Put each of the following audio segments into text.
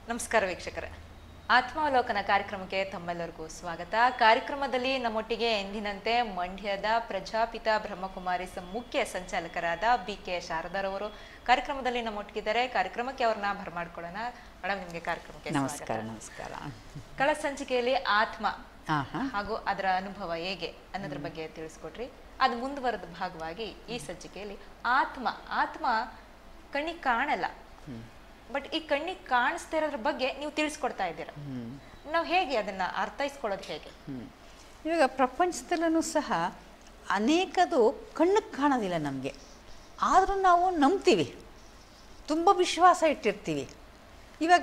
ನಮಸ್ಕಾರ ವೀಕ್ಷಕರೇ ಆತ್ಮಾವಲೋಕನ ಕಾರ್ಯಕ್ರಮಕ್ಕೆ ತಮ್ಮೆಲ್ಲರಿಗೂ ಸ್ವಾಗತ ಕಾರ್ಯಕ್ರಮದಲ್ಲಿ ನಮ್ಮೊಟ್ಟಿಗೆ ಎಂದಿನಂತೆ ಮಂಡ್ಯದ ಪ್ರಜಾಪಿತ ಬ್ರಹ್ಮಕುಮಾರಿಸ್ ಮುಖ್ಯ ಸಂಚಾಲಕರಾದ ಬಿ ಕೆ ಶಾರದಾರವರು ಕಾರ್ಯಕ್ರಮದಲ್ಲಿ ನಮ್ಮೊಟ್ಟಿಗಿದ್ದಾರೆ ಕಾರ್ಯಕ್ರಮಕ್ಕೆ ಅವ್ರನ್ನ ಬರಮಾಡ್ಕೊಳ್ಳೋಣ ಮೇಡಮ್ ನಿಮಗೆ ಕಾರ್ಯಕ್ರಮಕ್ಕೆ ನಮಸ್ಕಾರ ಸ್ವಾಗತ. ನಮಸ್ಕಾರ ಕಳ ಸಂಚಿಕೆಯಲ್ಲಿ ಆತ್ಮ ಹಾಂ ಹಾಂ ಹಾಗೂ ಅದರ ಅನುಭವ ಹೇಗೆ ಅನ್ನೋದ್ರ ಬಗ್ಗೆ ತಿಳಿಸ್ಕೊಟ್ರಿ ಅದು ಮುಂದುವರೆದ ಭಾಗವಾಗಿ ಈ ಸಂಚಿಕೆಯಲ್ಲಿ ಆತ್ಮ ಆತ್ಮ ಕಣ್ಣಿಗೆ ಕಾಣಲ್ಲ ಬಟ್ ಈ ಕಣ್ಣಿಗೆ ಕಾಣಿಸ್ತಾ ಇರೋದ್ರ ಬಗ್ಗೆ ನೀವು ತಿಳಿಸ್ಕೊಡ್ತಾ ಇದ್ದೀರಾ ನಾವು ಹೇಗೆ ಅದನ್ನ ಅರ್ಥೈಸ್ಕೊಳ್ಳೋದು ಹೇಗೆ ಹ್ಮ್. ಇವಾಗ ಪ್ರಪಂಚದಲ್ಲೂ ಸಹ ಅನೇಕದು ಕಣ್ಣಿಗೆ ಕಾಣೋದಿಲ್ಲ ನಮಗೆ ಆದರೂ ನಾವು ನಂಬ್ತೀವಿ ತುಂಬ ವಿಶ್ವಾಸ ಇಟ್ಟಿರ್ತೀವಿ ಇವಾಗ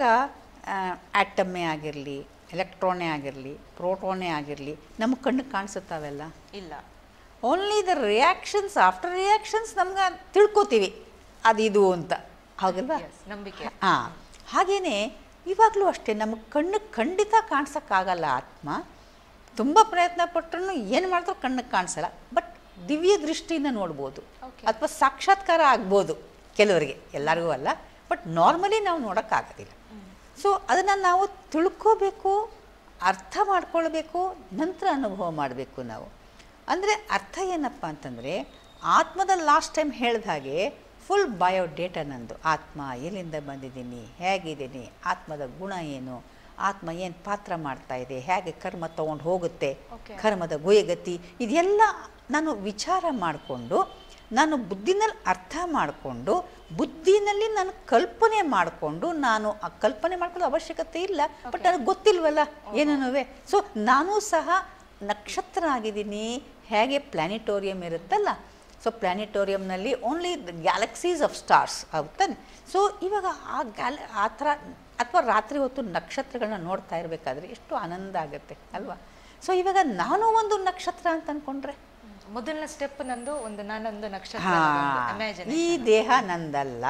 ಆಟಮ್ಮೇ ಆಗಿರಲಿ ಎಲೆಕ್ಟ್ರಾನೇ ಆಗಿರಲಿ ಪ್ರೋಟೋನೇ ಆಗಿರಲಿ ನಮ್ಮ ಕಣ್ಣಿಗೆ ಕಾಣಿಸುತ್ತಾವೆಲ್ಲ ಇಲ್ಲ only the reactions after reactions ನಮ್ಗೆ ತಿಳ್ಕೊತೀವಿ ಅದು ಇದು ಅಂತ ಹೌದಲ್ವಾ Yes, ನಂಬಿಕೆ ಹಾಂ ಹಾಗೆಯೇ ಇವಾಗಲೂ ಅಷ್ಟೇ ನಮ್ಮ ಕಣ್ಣಿಗೆ ಖಂಡಿತ ಕಾಣಿಸೋಕ್ಕಾಗಲ್ಲ ಆತ್ಮ ತುಂಬ ಪ್ರಯತ್ನ ಪಟ್ಟರು ಏನು ಮಾಡಿದ್ರು ಕಣ್ಣಿಗೆ ಕಾಣಿಸಲ್ಲ ಬಟ್ ದಿವ್ಯ ದೃಷ್ಟಿಯಿಂದ ನೋಡ್ಬೋದು Okay. ಅಥವಾ ಸಾಕ್ಷಾತ್ಕಾರ ಆಗ್ಬೋದು ಕೆಲವರಿಗೆ ಎಲ್ಲರಿಗೂ ಅಲ್ಲ ಬಟ್ ನಾರ್ಮಲಿ ನಾವು ನೋಡೋಕ್ಕಾಗೋದಿಲ್ಲ ಸೊ ಅದನ್ನು ನಾವು ತಿಳ್ಕೋಬೇಕು ಅರ್ಥ ಮಾಡ್ಕೊಳ್ಬೇಕು ನಂತರ ಅನುಭವ ಮಾಡಬೇಕು ನಾವು ಅಂದರೆ ಅರ್ಥ ಏನಪ್ಪ ಅಂತಂದರೆ ಆತ್ಮದ ಲಾಸ್ಟ್ ಟೈಮ್ ಹೇಳಿದ ಹಾಗೆ ಫುಲ್ ಬಯೋಡೇಟಾ ನಂದು ಆತ್ಮ ಎಲ್ಲಿಂದ ಬಂದಿದ್ದೀನಿ ಹೇಗಿದ್ದೀನಿ ಆತ್ಮದ ಗುಣ ಏನು ಆತ್ಮ ಏನು ಪಾತ್ರ ಮಾಡ್ತಾ ಇದೆ ಹೇಗೆ ಕರ್ಮ ತೊಗೊಂಡು ಹೋಗುತ್ತೆ Okay. ಕರ್ಮದ ಗುಯಗತಿ ಇದೆಲ್ಲ ನಾನು ವಿಚಾರ ಮಾಡಿಕೊಂಡು ನಾನು ಬುದ್ಧಿನಲ್ಲಿ ಅರ್ಥ ಮಾಡಿಕೊಂಡು ಬುದ್ಧಿನಲ್ಲಿ ನಾನು ಕಲ್ಪನೆ ಮಾಡಿಕೊಂಡು ನಾನು ಆ ಕಲ್ಪನೆ ಮಾಡ್ಕೊಳ್ಳೋ ಅವಶ್ಯಕತೆ ಇಲ್ಲ ಬಟ್ ನನಗೆ ಗೊತ್ತಿಲ್ವಲ್ಲ ಏನನ್ನುವೆ ಸೊ ನಾನು ಸಹ ನಕ್ಷತ್ರ ಆಗಿದ್ದೀನಿ ಹೇಗೆ ಪ್ಲಾನಿಟೋರಿಯಂ ಇರುತ್ತಲ್ಲ ಸೊ ಪ್ಲಾನಿಟೋರಿಯಂನಲ್ಲಿ ಓನ್ಲಿ ಗ್ಯಾಲಕ್ಸೀಸ್ ಆಫ್ ಸ್ಟಾರ್ಸ್ ಹೌದಾನೆ ಸೊ ಇವಾಗ ಆ ಗ್ಯಾಲ ಆ ಥರ ಅಥವಾ ರಾತ್ರಿ ಹೊತ್ತು ನಕ್ಷತ್ರಗಳನ್ನ ನೋಡ್ತಾ ಇರಬೇಕಾದ್ರೆ ಎಷ್ಟು ಆನಂದ ಆಗುತ್ತೆ ಅಲ್ವಾ ಸೊ ಇವಾಗ ನಾನು ಒಂದು ನಕ್ಷತ್ರ ಅಂತ ಅಂದ್ಕೊಂಡ್ರೆ ಮೊದಲನೇ ಸ್ಟೆಪ್ ನಂದು ಒಂದು ನಾನೊಂದು ನಕ್ಷತ್ರ ಹಾ ಇಮ್ಯಾಜಿನ್ ಈ ದೇಹ ನಂದಲ್ಲ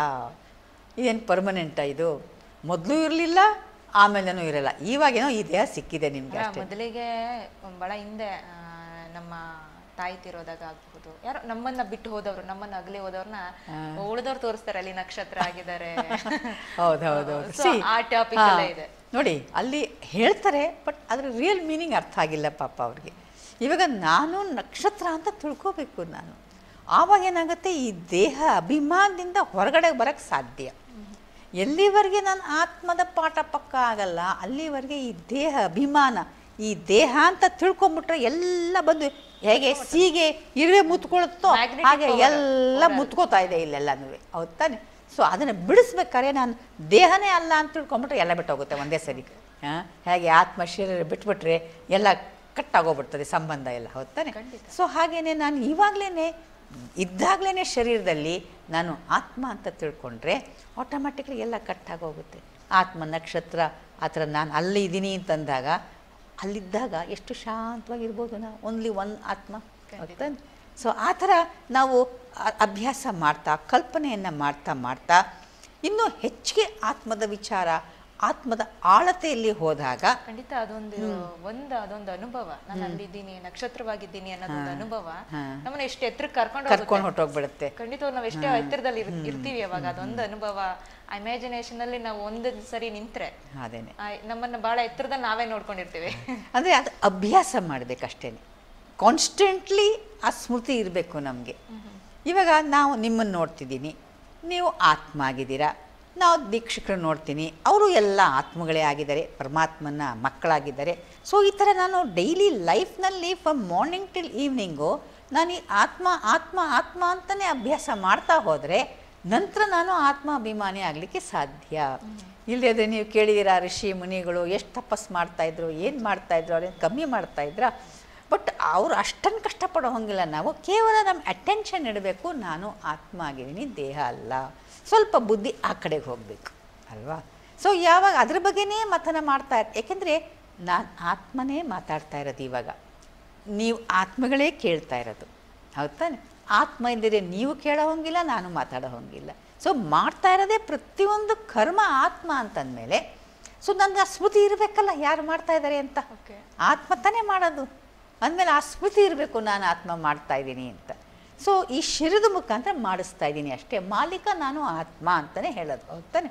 ಇದೇನು ಪರ್ಮನೆಂಟ ಇದು ಮೊದಲು ಇರಲಿಲ್ಲ ಆಮೇಲೆನೂ ಇರಲ್ಲ ಇವಾಗೇನೋ ಈ ದೇಹ ಸಿಕ್ಕಿದೆ ನಿಮ್ಗೆ ಅಷ್ಟೇ ಮೊದಲಿಗೆ ಒಂದ್ ಬಹಳ ಹಿಂದೆ ಆ, ನಮ್ಮ ತಾಯಿ ತೀರೋದಾಗ ಆಗ್ಬಹುದು ಯಾರೋ ನಮ್ಮನ್ನ ಬಿಟ್ಟು ಹೋದವ್ರು ನಮ್ಮನ್ನ ಅಗಲಿ ಹೋದವ್ರನ್ನ ಉಳಿದವ್ರು ತೋರಿಸ್ತಾರೆ ಅಲ್ಲಿ ನಕ್ಷತ್ರ ಆಗಿದ್ದಾರೆ ಹೌದು ಹೌದು ಹೌದು So, See, ಆ ಟಾಪಿಕ್ ಹಾ, ಎಲ್ಲ ಇದೆ ನೋಡಿ ಅಲ್ಲಿ ಹೇಳ್ತಾರೆ ಬಟ್ ಅದ್ರ ರಿಯಲ್ ಮೀನಿಂಗ್ ಅರ್ಥ ಆಗಿಲ್ಲ ಪಾಪ ಅವ್ರಿಗೆ ಇವಾಗ ನಾನು ನಕ್ಷತ್ರ ಅಂತ ತಿಳ್ಕೋಬೇಕು ನಾನು ಆವಾಗ ಏನಾಗುತ್ತೆ ಈ ದೇಹ ಅಭಿಮಾನದಿಂದ ಹೊರಗಡೆ ಬರೋಕ್ಕೆ ಸಾಧ್ಯ ಎಲ್ಲಿವರೆಗೆ ನಾನು ಆತ್ಮದ ಪಾಠ ಪಕ್ಕ ಆಗಲ್ಲ ಅಲ್ಲಿವರೆಗೆ ಈ ದೇಹ ಅಭಿಮಾನ ಈ ದೇಹ ಅಂತ ತಿಳ್ಕೊಂಬಿಟ್ರೆ ಎಲ್ಲ ಬಂದು ಹೇಗೆ ಸೀಗೆ ಇರುವೆ ಮುತ್ಕೊಳುತ್ತೋ Magnetic ಹಾಗೆ power ಎಲ್ಲ ಮುತ್ಕೋತಾ ಇದೆ ಇಲ್ಲೆಲ್ಲನೂ ಹೌದ್ ತಾನೆ ಸೊ ಅದನ್ನು ಬಿಡಿಸ್ಬೇಕಾದ್ರೆ ನಾನು ದೇಹನೇ ಅಲ್ಲ ಅಂತ ತಿಳ್ಕೊಂಬಿಟ್ರೆ ಎಲ್ಲ ಬಿಟ್ಟೋಗುತ್ತೆ ಒಂದೇ ಸರಿ ಹಾಂ ಹೇಗೆ ಆತ್ಮ ಶರೀರ ಬಿಟ್ಬಿಟ್ರೆ ಎಲ್ಲ ಕಟ್ಟಾಗೋಗ್ಬಿಡ್ತದೆ ಸಂಬಂಧ ಎಲ್ಲ ಹೌದ್ ತಾನೆ ಖಂಡಿತ. ಸೊ ಹಾಗೇನೆ ನಾನು ಇವಾಗಲೇ ಇದ್ದಾಗಲೇ ಶರೀರದಲ್ಲಿ ನಾನು ಆತ್ಮ ಅಂತ ತಿಳ್ಕೊಂಡ್ರೆ ಆಟೋಮೆಟಿಕ್ಲಿ ಎಲ್ಲ ಕಟ್ಟಾಗೋಗುತ್ತೆ ಆತ್ಮ ನಕ್ಷತ್ರ ಆ ಥರ ನಾನು ಅಲ್ಲಿ ಇದ್ದೀನಿ ಅಂತಂದಾಗ ಅಲ್ಲಿದ್ದಾಗ ಎಷ್ಟು ಶಾಂತವಾಗಿರ್ಬೋದು ನಾವು ಓನ್ಲಿ ಒನ್ ಆತ್ಮ ಹೌದಾ ಸೊ ಆ ಥರ ನಾವು ಅ- ಅಭ್ಯಾಸ ಮಾಡ್ತಾ ಕಲ್ಪನೆಯನ್ನು ಮಾಡ್ತಾ ಮಾಡ್ತಾ ಇನ್ನೂ ಹೆಚ್ಚಿಗೆ ಆತ್ಮದ ವಿಚಾರ ಆತ್ಮದ ಆಳತೆಯಲ್ಲಿ ಹೋದಾಗ ಖಂಡಿತ ಅದೊಂದು ಒಂದು ಅದೊಂದು ಅನುಭವ ನಾನು ಅಲ್ಲಿದ್ದೀನಿ ನಕ್ಷತ್ರವಾಗಿದ್ದೀನಿ ಅನ್ನೋದೊಂದು ಅನುಭವ ಹಾ. ನಮ್ಮನ್ನ ಎಷ್ಟು ಎತ್ತರಕ್ಕೆ ಕರ್ಕೊಂಡು ಕರ್ಕೊಂಡು ಹೋಗುತ್ತೆ ಹೊರಟೋಗ್ಬಿಡುತ್ತೆ ಖಂಡಿತ ನಾವು ಎಷ್ಟೇ ಎತ್ತರದಲ್ಲಿ ಇರ್- ಇರ್ತೀವಿ ಅವಾಗ ಅದೊಂದು ಅನುಭವ ಇಮ್ಯಾಜಿನೇಷನ್ ಅಲ್ಲಿ ನಾವು ಒಂದು ಸರಿ ನಿಂತ್ರೆ ಅದೇನೆ ಆ, ನಮ್ಮನ್ನ ಬಹಳ ಎತ್ತರದಲ್ಲಿ ನಾವೇ ನೋಡ್ಕೊಂಡಿರ್ತೀವಿ ಅಂದರೆ ಅದು ಅಭ್ಯಾಸ ಮಾಡಬೇಕಷ್ಟೇ ಕಾನ್ಸ್ಟೆಂಟ್ಲಿ ಆ ಸ್ಮೃತಿ ಇರಬೇಕು ನಮಗೆ ಇವಾಗ ನಾವು ನಿಮ್ಮನ್ನು ನೋಡ್ತಿದ್ದೀನಿ ನೀವು ಆತ್ಮ ಆಗಿದ್ದೀರಾ ನಾವು ದೀಕ್ಷಕರು ನೋಡ್ತೀನಿ ಅವರು ಎಲ್ಲ ಆತ್ಮಗಳೇ ಆಗಿದ್ದಾರೆ ಪರಮಾತ್ಮನ ಮಕ್ಕಳಾಗಿದ್ದಾರೆ ಸೊ ಈ ಥರ ನಾನು ಡೈಲಿ ಲೈಫ್ನಲ್ಲಿ ಫ್ರಮ್ ಮಾರ್ನಿಂಗ್ ಟಿಲ್ ಈವ್ನಿಂಗು ನಾನು ಈ ಆತ್ಮ ಆತ್ಮ ಆತ್ಮ ಅಂತಲೇ ಅಭ್ಯಾಸ ಮಾಡ್ತಾ ಹೋದರೆ ನಂತರ ನಾನು ಆತ್ಮ ಅಭಿಮಾನಿ ಆಗಲಿಕ್ಕೆ ಸಾಧ್ಯ ಇಲ್ಲದೆ ನೀವು ಕೇಳಿದ್ದೀರಾ ಋಷಿ ಮುನಿಗಳು ಎಷ್ಟು ತಪಸ್ ಮಾಡ್ತಾಯಿದ್ರು ಏನು ಮಾಡ್ತಾಯಿದ್ರು ಅವ್ರೇನು ಕಮ್ಮಿ ಮಾಡ್ತಾಯಿದ್ರಾ ಬಟ್ ಅವರು ಅಷ್ಟನ್ನು ಕಷ್ಟಪಡೋ ಹಂಗಿಲ್ಲ ನಾವು ಕೇವಲ ನಮ್ಮ ಅಟೆನ್ಷನ್ ಇಡಬೇಕು ನಾನು ಆತ್ಮ ಆಗಿದ್ದೀನಿ ದೇಹ ಅಲ್ಲ ಸ್ವಲ್ಪ ಬುದ್ಧಿ ಆ ಕಡೆಗೆ ಹೋಗಬೇಕು ಅಲ್ವಾ ಸೊ ಯಾವಾಗ ಅದ್ರ ಬಗ್ಗೆನೇ ಮಥನ ಮಾಡ್ತಾ ಇರ್ ಯಾಕೆಂದರೆ ನಾನು ಆತ್ಮನೇ ಮಾತಾಡ್ತಾ ಇರೋದು ಇವಾಗ ನೀವು ಆತ್ಮಗಳೇ ಕೇಳ್ತಾ ಇರೋದು ಹೌದಾನೆ ಆತ್ಮ ಇದ್ದರೆ ನೀವು ಕೇಳೋ ಹಂಗಿಲ್ಲ ನಾನು ಮಾತಾಡೋ ಹಂಗಿಲ್ಲ ಸೊ ಮಾಡ್ತಾ ಇರೋದೇ ಪ್ರತಿಯೊಂದು ಕರ್ಮ ಆತ್ಮ ಅಂತಂದಮೇಲೆ ಸೊ ನನಗೆ ಆ ಸ್ಮೃತಿ ಇರಬೇಕಲ್ಲ ಯಾರು ಮಾಡ್ತಾ ಇದ್ದಾರೆ ಅಂತ ಓಕೆ ಆತ್ಮ ತಾನೇ ಮಾಡೋದು ಅಂದಮೇಲೆ ಆ ಸ್ಮೃತಿ ಇರಬೇಕು ನಾನು ಆತ್ಮ ಮಾಡ್ತಾ ಇದ್ದೀನಿ ಅಂತ ಸೊ ಈ ಶಿರದ ಮುಖಾಂತರ ಮಾಡಿಸ್ತಾ ಇದ್ದೀನಿ ಅಷ್ಟೇ ಮಾಲೀಕ ನಾನು ಆತ್ಮ ಅಂತಲೇ ಹೇಳೋದು ಹೌದಾನೆ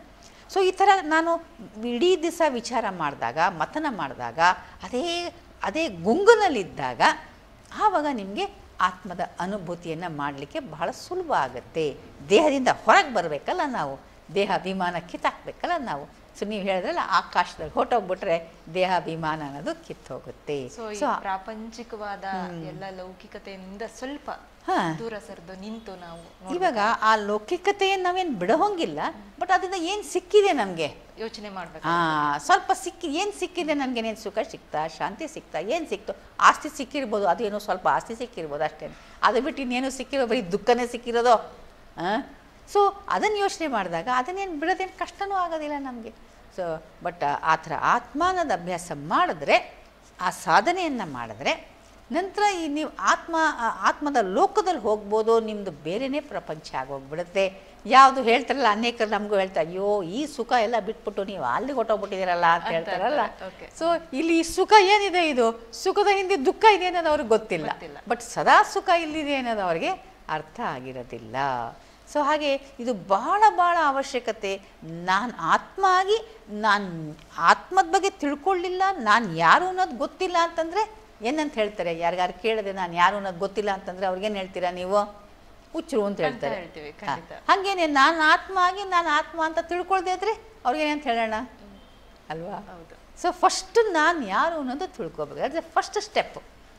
ಸೊ ಈ ಥರ ನಾನು ಇಡೀ ದಿವಸ ವಿಚಾರ ಮಾಡಿದಾಗ ಮಥನ ಮಾಡಿದಾಗ ಅದೇ ಅದೇ ಗುಂಗುನಲ್ಲಿದ್ದಾಗ ಆವಾಗ ನಿಮಗೆ ಆತ್ಮದ ಅನುಭೂತಿಯನ್ನು ಮಾಡಲಿಕ್ಕೆ ಬಹಳ ಸುಲಭ ಆಗುತ್ತೆ ದೇಹದಿಂದ ಹೊರಗೆ ಬರಬೇಕಲ್ಲ ನಾವು ದೇಹ ಅಭಿಮಾನ ಕಿತ್ತಾಕ್ಬೇಕಲ್ಲ ನಾವು ಸೊ ನೀವು ಹೇಳಿದ್ರಲ್ಲ ಆಕಾಶದಲ್ಲಿ ಹೊಟ್ಟೋಗ್ಬಿಟ್ರೆ ದೇಹ ಅಭಿಮಾನ ಅನ್ನೋದು ಕಿತ್ತೋಗುತ್ತೆ ಸೊ ಈ ಸೊ ಪ್ರಾಪಂಚಿಕವಾದ ಎಲ್ಲ ಲೌಕಿಕತೆಯಿಂದ ಸ್ವಲ್ಪ ಹಾ. ದೂರ ಸರಿದು ನಿಂತು ನಾವು ಇವಾಗ ಆ ಲೌಕಿಕತೆಯನ್ನು ನಾವೇನು ಬಿಡೋಂಗಿಲ್ಲ ಬಟ್ ಅದರಿಂದ ಏನು ಸಿಕ್ಕಿದೆ ನಮಗೆ ಯೋಚನೆ ಮಾಡ್ಬೇಕು ಆ, ಸ್ವಲ್ಪ ಸಿಕ್ಕಿ ಏನು ಸಿಕ್ಕಿದೆ ನನಗೇನೇನು ಸುಖ ಸಿಕ್ತಾ ಶಾಂತಿ ಸಿಕ್ತಾ ಏನು ಸಿಕ್ತು ಆಸ್ತಿ ಸಿಕ್ಕಿರ್ಬೋದು ಅದು ಏನೋ ಸ್ವಲ್ಪ ಆಸ್ತಿ ಸಿಕ್ಕಿರ್ಬೋದು ಅಷ್ಟೇ ಅದು ಬಿಟ್ಟು ಇನ್ನೇನು ಸಿಕ್ಕಿರೋ ಬರೀ ದುಃಖನೇ ಸಿಕ್ಕಿರೋದು ಸೊ ಅದನ್ನು ಯೋಚನೆ ಮಾಡಿದಾಗ ಅದನ್ನೇನು ಬಿಡೋದೇನು ಕಷ್ಟನೂ ಆಗೋದಿಲ್ಲ ನಮಗೆ ಸೊ ಬಟ್ ಆ ಥರ ಆತ್ಮಾನದ ಅಭ್ಯಾಸ ಮಾಡಿದ್ರೆ ಆ ಸಾಧನೆಯನ್ನು ಮಾಡಿದ್ರೆ ನಂತರ ಈ ನೀವು ಆತ್ಮ ಆ ಆತ್ಮದ ಲೋಕದಲ್ಲಿ ಹೋಗ್ಬೋದು ನಿಮ್ಮದು ಬೇರೆಯೇ ಪ್ರಪಂಚ ಆಗೋಗ್ಬಿಡುತ್ತೆ ಯಾವುದು ಹೇಳ್ತಾರಲ್ಲ ಅನೇಕರು ನಮಗೂ ಹೇಳ್ತಾರೆ ಅಯ್ಯೋ ಈ ಸುಖ ಎಲ್ಲ ಬಿಟ್ಬಿಟ್ಟು ನೀವು ಅಲ್ಲಿಗೆ ಹೊಟ್ಟೋಗ್ಬಿಟ್ಟಿದ್ದೀರಲ್ಲ ಅಂತ ಅಂತ ಹೇಳ್ತಾರಲ್ಲ ಹೇಳ್ತಾರೆ, okay. ಸೊ ಇಲ್ಲಿ ಈ ಸುಖ ಏನಿದೆ ಇದು ಸುಖದ ಹಿಂದೆ ದುಃಖ ಇದೆ ಅನ್ನೋದು ಅವ್ರಿಗೆ ಗೊತ್ತಿಲ್ಲ ಗೊತ್ತಿಲ್ಲ. ಬಟ್ ಸದಾ ಸುಖ ಇಲ್ಲಿದೆ ಅನ್ನೋದು ಅವ್ರಿಗೆ ಅರ್ಥ ಆಗಿರೋದಿಲ್ಲ ಸೊ ಹಾಗೆ ಇದು ಭಾಳ ಭಾಳ ಅವಶ್ಯಕತೆ ನಾನು ಆತ್ಮ ಆಗಿ ನಾನು ಆತ್ಮದ ಬಗ್ಗೆ ತಿಳ್ಕೊಳ್ಳಿಲ್ಲ ನಾನು ಯಾರು ಅನ್ನೋದು ಗೊತ್ತಿಲ್ಲ ಅಂತಂದರೆ ಏನಂತ ಹೇಳ್ತಾರೆ ಯಾರಿಗಾರು ಕೇಳಿದೆ ನಾನು ಯಾರು ಅನ್ನೋದು ಗೊತ್ತಿಲ್ಲ ಅಂತಂದರೆ ಅವ್ರಿಗೇನು ಹೇಳ್ತೀರಾ ನೀವು ಹುಚ್ಚರು ಅಂತ ಅಂತ ಹೇಳ್ತಾರೆ ಹೇಳ್ತೀವಿ ಹಾ. ಖಂಡಿತ ಹಾಗೇನೆ ನಾನು ಆತ್ಮ ಆಗಿ ನಾನು ಆತ್ಮ ಅಂತ ತಿಳ್ಕೊಳ್ದೇ ಇದ್ರೆ ಅವ್ರಿಗೇನಂತ ಹೇಳೋಣ ಅಲ್ವಾ ಹೌದು ಸೊ ಫಸ್ಟ್ ನಾನು ಯಾರು ಅನ್ನೋದು ತಿಳ್ಕೊಬೇಕು ಅದೇ ಫಸ್ಟ್ ಸ್ಟೆಪ್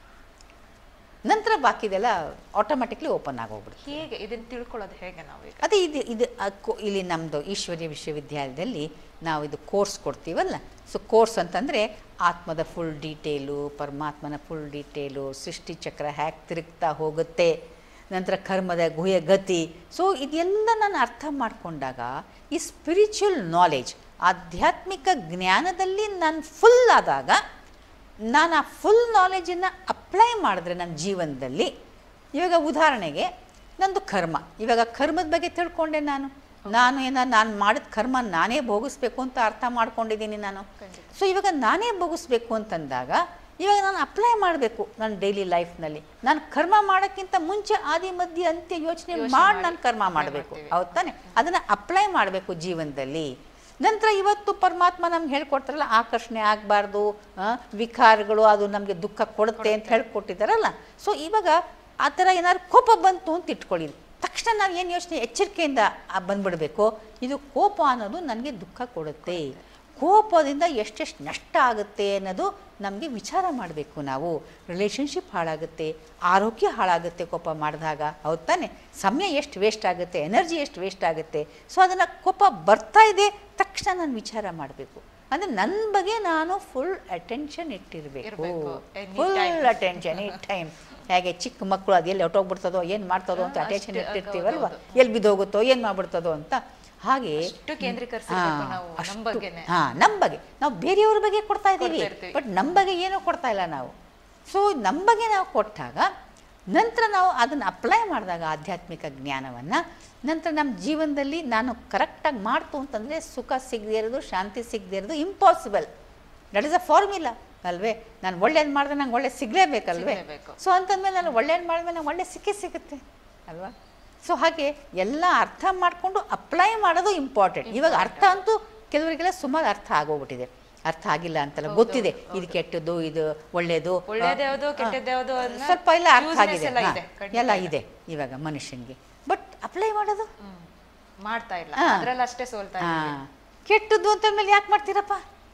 ನಂತರ ಬಾಕಿದೆಲ್ಲ ಆಟೋಮೆಟಿಕ್ಲಿ ಓಪನ್ ಆಗೋಗ್ಬಿಡುತ್ತೆ ಹೇಗೆ ಇದನ್ನ ತಿಳ್ಕೊಳ್ಳೋದು ಹೇಗೆ ನಾವು ಈಗ ಅದೇ ಇದು ಇದು ಆ ಕೋ- ಇಲ್ಲಿ ನಮ್ಮದು ಈಶ್ವರ್ಯ ವಿಶ್ವವಿದ್ಯಾಲಯದಲ್ಲಿ ನಾವು ಇದು ಕೋರ್ಸ್ ಕೊಡ್ತೀವಲ್ಲ ಸೊ ಕೋರ್ಸ್ ಅಂತಂದರೆ ಆತ್ಮದ ಫುಲ್ ಡೀಟೇಲು ಪರಮಾತ್ಮನ ಫುಲ್ ಡೀಟೇಲು ಸೃಷ್ಟಿ ಚಕ್ರ ಹ್ಯಾಕ್ ತಿರುಗ್ತಾ ಹೋಗುತ್ತೆ ನಂತರ ಕರ್ಮದ ಗುಹ್ಯ ಗತಿ ಸೊ ಇದೆಲ್ಲ ನಾನು ಅರ್ಥ ಮಾಡಿಕೊಂಡಾಗ ಈ ಸ್ಪಿರಿಚುವಲ್ ನಾಲೆಜ್ ಆಧ್ಯಾತ್ಮಿಕ ಜ್ಞಾನದಲ್ಲಿ ನಾನು ಫುಲ್ ಆದಾಗ ನಾನು ಆ ಫುಲ್ ನಾಲೆಜನ್ನು ಅಪ್ಲೈ ಮಾಡಿದ್ರೆ ನನ್ನ ಜೀವನದಲ್ಲಿ ಇವಾಗ ಉದಾಹರಣೆಗೆ ನಂದು ಕರ್ಮ ಇವಾಗ ಕರ್ಮದ ಬಗ್ಗೆ ತಿಳ್ಕೊಂಡೆ ನಾನು ನಾನು ಏನ ನಾನು ಮಾಡಿದ ಕರ್ಮ ನಾನೇ ಭೋಗಿಸ್ಬೇಕು ಅಂತ ಅರ್ಥ ಮಾಡ್ಕೊಂಡಿದ್ದೀನಿ ನಾನು ಖಂಡಿತ. ಸೊ ಇವಾಗ ನಾನೇ ಭೋಗಿಸ್ಬೇಕು ಅಂತಂದಾಗ ಇವಾಗ ನಾನು ಅಪ್ಲೈ ಮಾಡಬೇಕು ನನ್ನ ಡೈಲಿ ಲೈಫ್ನಲ್ಲಿ ನಾನು ಕರ್ಮ ಮಾಡೋಕ್ಕಿಂತ ಮುಂಚೆ ಆದಿ ಮಧ್ಯ ಅಂತ್ಯ ಯೋಚನೆ ಯೋಚ್ನೆ ಮಾಡಿ ಮಾಡಿ ನಾನು ಕರ್ಮ apply ಮಾಡಬೇಕು ಮಾಡ್ತೀವಿ. ಹೌದ್ ತಾನೆ ಅದನ್ನು ಅಪ್ಲೈ ಮಾಡಬೇಕು ಜೀವನದಲ್ಲಿ ನಂತರ ಇವತ್ತು ಪರಮಾತ್ಮ ನಮ್ಗೆ ಹೇಳ್ಕೊಡ್ತಾರಲ್ಲ ಆಕರ್ಷಣೆ ಆಗಬಾರ್ದು ವಿಕಾರಗಳು ಅದು ನಮಗೆ ದುಃಖ ಕೊಡುತ್ತೆ ಅಂತ ಹೇಳ್ಕೊಟ್ಟಿದ್ದಾರಲ್ಲ ಸೊ ಇವಾಗ ಆ ಥರ ಏನಾದ್ರು ಕೋಪ ಬಂತು ಅಂತ ಇಟ್ಕೊಳ್ಳಿ ತಕ್ಷಣ ನಾವು ಏನು ಯೋಚನೆ ಎಚ್ಚರಿಕೆಯಿಂದ ಆ ಬಂದ್ಬಿಡಬೇಕು ಇದು ಕೋಪ ಅನ್ನೋದು ನನಗೆ ದುಃಖ ಕೊಡುತ್ತೆ ಕೋಪದಿಂದ ಎಷ್ಟೆಷ್ಟು ನಷ್ಟ ಆಗುತ್ತೆ ಅನ್ನೋದು ನಮಗೆ ವಿಚಾರ ಮಾಡಬೇಕು ನಾವು ರಿಲೇಷನ್ಶಿಪ್ ಹಾಳಾಗುತ್ತೆ ಆರೋಗ್ಯ ಹಾಳಾಗುತ್ತೆ ಕೋಪ ಮಾಡಿದಾಗ ಹೌದ್ ತಾನೆ ಸಮಯ ಎಷ್ಟು ವೇಸ್ಟ್ ಆಗುತ್ತೆ ಎನರ್ಜಿ ಎಷ್ಟು ವೇಸ್ಟ್ ಆಗುತ್ತೆ ಸೊ ಅದನ್ನು ಕೋಪ ಬರ್ತಾ ಇದೆ ತಕ್ಷಣ ನಾನು ವಿಚಾರ ಮಾಡಬೇಕು ಅಂದರೆ ನನ್ನ ಬಗ್ಗೆ ನಾನು ಫುಲ್ ಅಟೆನ್ಷನ್ ಇಟ್ಟಿರಬೇಕು ಇರ್ಬೇಕು, any ಫುಲ್ time. ಅಟೆನ್ಷನ್ ಈ ಟೈಮ್ ಹೇಗೆ ಚಿಕ್ಕ ಮಕ್ಕಳು ಅದು ಎಲ್ಲಿ ಹೊಟ್ಟೋಗ್ಬಿಡ್ತದೋ ಏನು ಮಾಡ್ತದೋ ಅಂತ ಹಾ, ಅಟೆನ್ಷನ್ ಅಷ್ಟೇ, ಇಟ್ಟಿರ್ತೀವಲ್ವ ಹೌದು, ಎಲ್ಲಿ ಬಿದ್ದೋಗುತ್ತೋ ಏನು ಮಾಡ್ಬಿಡ್ತದೋ ಅಂತ ಹಾಗೆ ಅಷ್ಟು ಕೇಂದ್ರೀಕರಿಸಿರ್ಬೇಕು ಹಾ, ನಾವು ಅಷ್ಟು- ನಮ್ಮ ಬಗ್ಗೆನೆ ಹಾ ನಮ್ಮ ಬಗ್ಗೆ ನಾವು ಬೇರೆಯವ್ರ ಬಗ್ಗೆ ಕೊಡ್ತಾ ಇದ್ದೀವಿ ಕೊಡ್ತಾ ಇರ್ತೀವಿ. ಬಟ್ ನಮ್ಮ ಬಗ್ಗೆ ಏನೂ ಕೊಡ್ತಾ ಇಲ್ಲ ನಾವು ಸೊ ನಮ್ಮ ಬಗ್ಗೆ ನಾವು ಕೊಟ್ಟಾಗ ನಂತರ ನಾವು ಅದನ್ನು ಅಪ್ಲೈ ಮಾಡಿದಾಗ ಆಧ್ಯಾತ್ಮಿಕ ಜ್ಞಾನವನ್ನು ನಂತರ ನಮ್ಮ ಜೀವನದಲ್ಲಿ ನಾನು ಕರೆಕ್ಟಾಗಿ ಮಾಡ್ತು ಅಂತಂದರೆ ಸುಖ ಸಿಗದೇ ಇರೋದು ಶಾಂತಿ ಸಿಗದೇ ಇರೋದು impossible that is a formula ಅಲ್ವೇ ನಾನು ಒಳ್ಳೇದು ಮಾಡಿದ್ರೆ ನಂಗೆ ಒಳ್ಳೆ ಸಿಗಲೇಬೇಕಲ್ವೇ ಸಿಗ್ಲೇಬೇಕು. ಸೊ ಅಂತಂದ್ಮೇಲೆ ನಾನು ಒಳ್ಳೇದು ಮಾಡಿದ್ಮೇಲೆ ನಂಗೆ ಒಳ್ಳೆ ಸಿಕ್ಕೇ ಸಿಗುತ್ತೆ ಅಲ್ವಾ ಸೊ ಹಾಗೆ ಎಲ್ಲ ಅರ್ಥ ಮಾಡಿಕೊಂಡು ಅಪ್ಲೈ ಮಾಡೋದು ಇಂಪಾರ್ಟೆಂಟ್ ಇವಾಗ ಅರ್ಥ ಅಂತೂ ಕೆಲವರಿಗೆಲ್ಲ ಸುಮಾರು ಅರ್ಥ ಆಗೋಗ್ಬಿಟ್ಟಿದೆ ಅರ್ಥ ಆಗಿಲ್ಲ ಅಂತಲ್ಲ ಹೌದು, ಗೊತ್ತಿದೆ ಹೌದು. ಇದು ಕೆಟ್ಟದ್ದು ಇದು ಒಳ್ಳೇದು ಒಳ್ಳೇದ್ಯಾವ್ದು, ಆ, ಕೆಟ್ಟದ್ಯಾವ್ದು ಆ, ಅನ್ನೋ ಸ್ವಲ್ಪ ಎಲ್ಲ ಅರ್ಥ useness ಆಗಿದೆ ಎಲ್ಲ ಹಾ, ಇದೆ, ಖಂಡಿತ ಎಲ್ಲ ಇದೆ. ಇದೆ ಇವಾಗ ಮನುಷ್ಯನಿಗೆ ಬಟ್ ಅಪ್ಲೈ ಮಾಡೋದು ಹ್ಮ್. ಮಾಡ್ತಾ ಇಲ್ಲ ಹಾ. ಅದ್ರಲ್ಲಿ ಅಷ್ಟೇ ಸೋಲ್ತಾ ಹಾ ಇದ್ದೀವಿ. ಕೆಟ್ಟದ್ದು ಅಂತಂದ್ಮೇಲೆ ಯಾಕೆ ಮಾಡ್ತೀರಪ್ಪ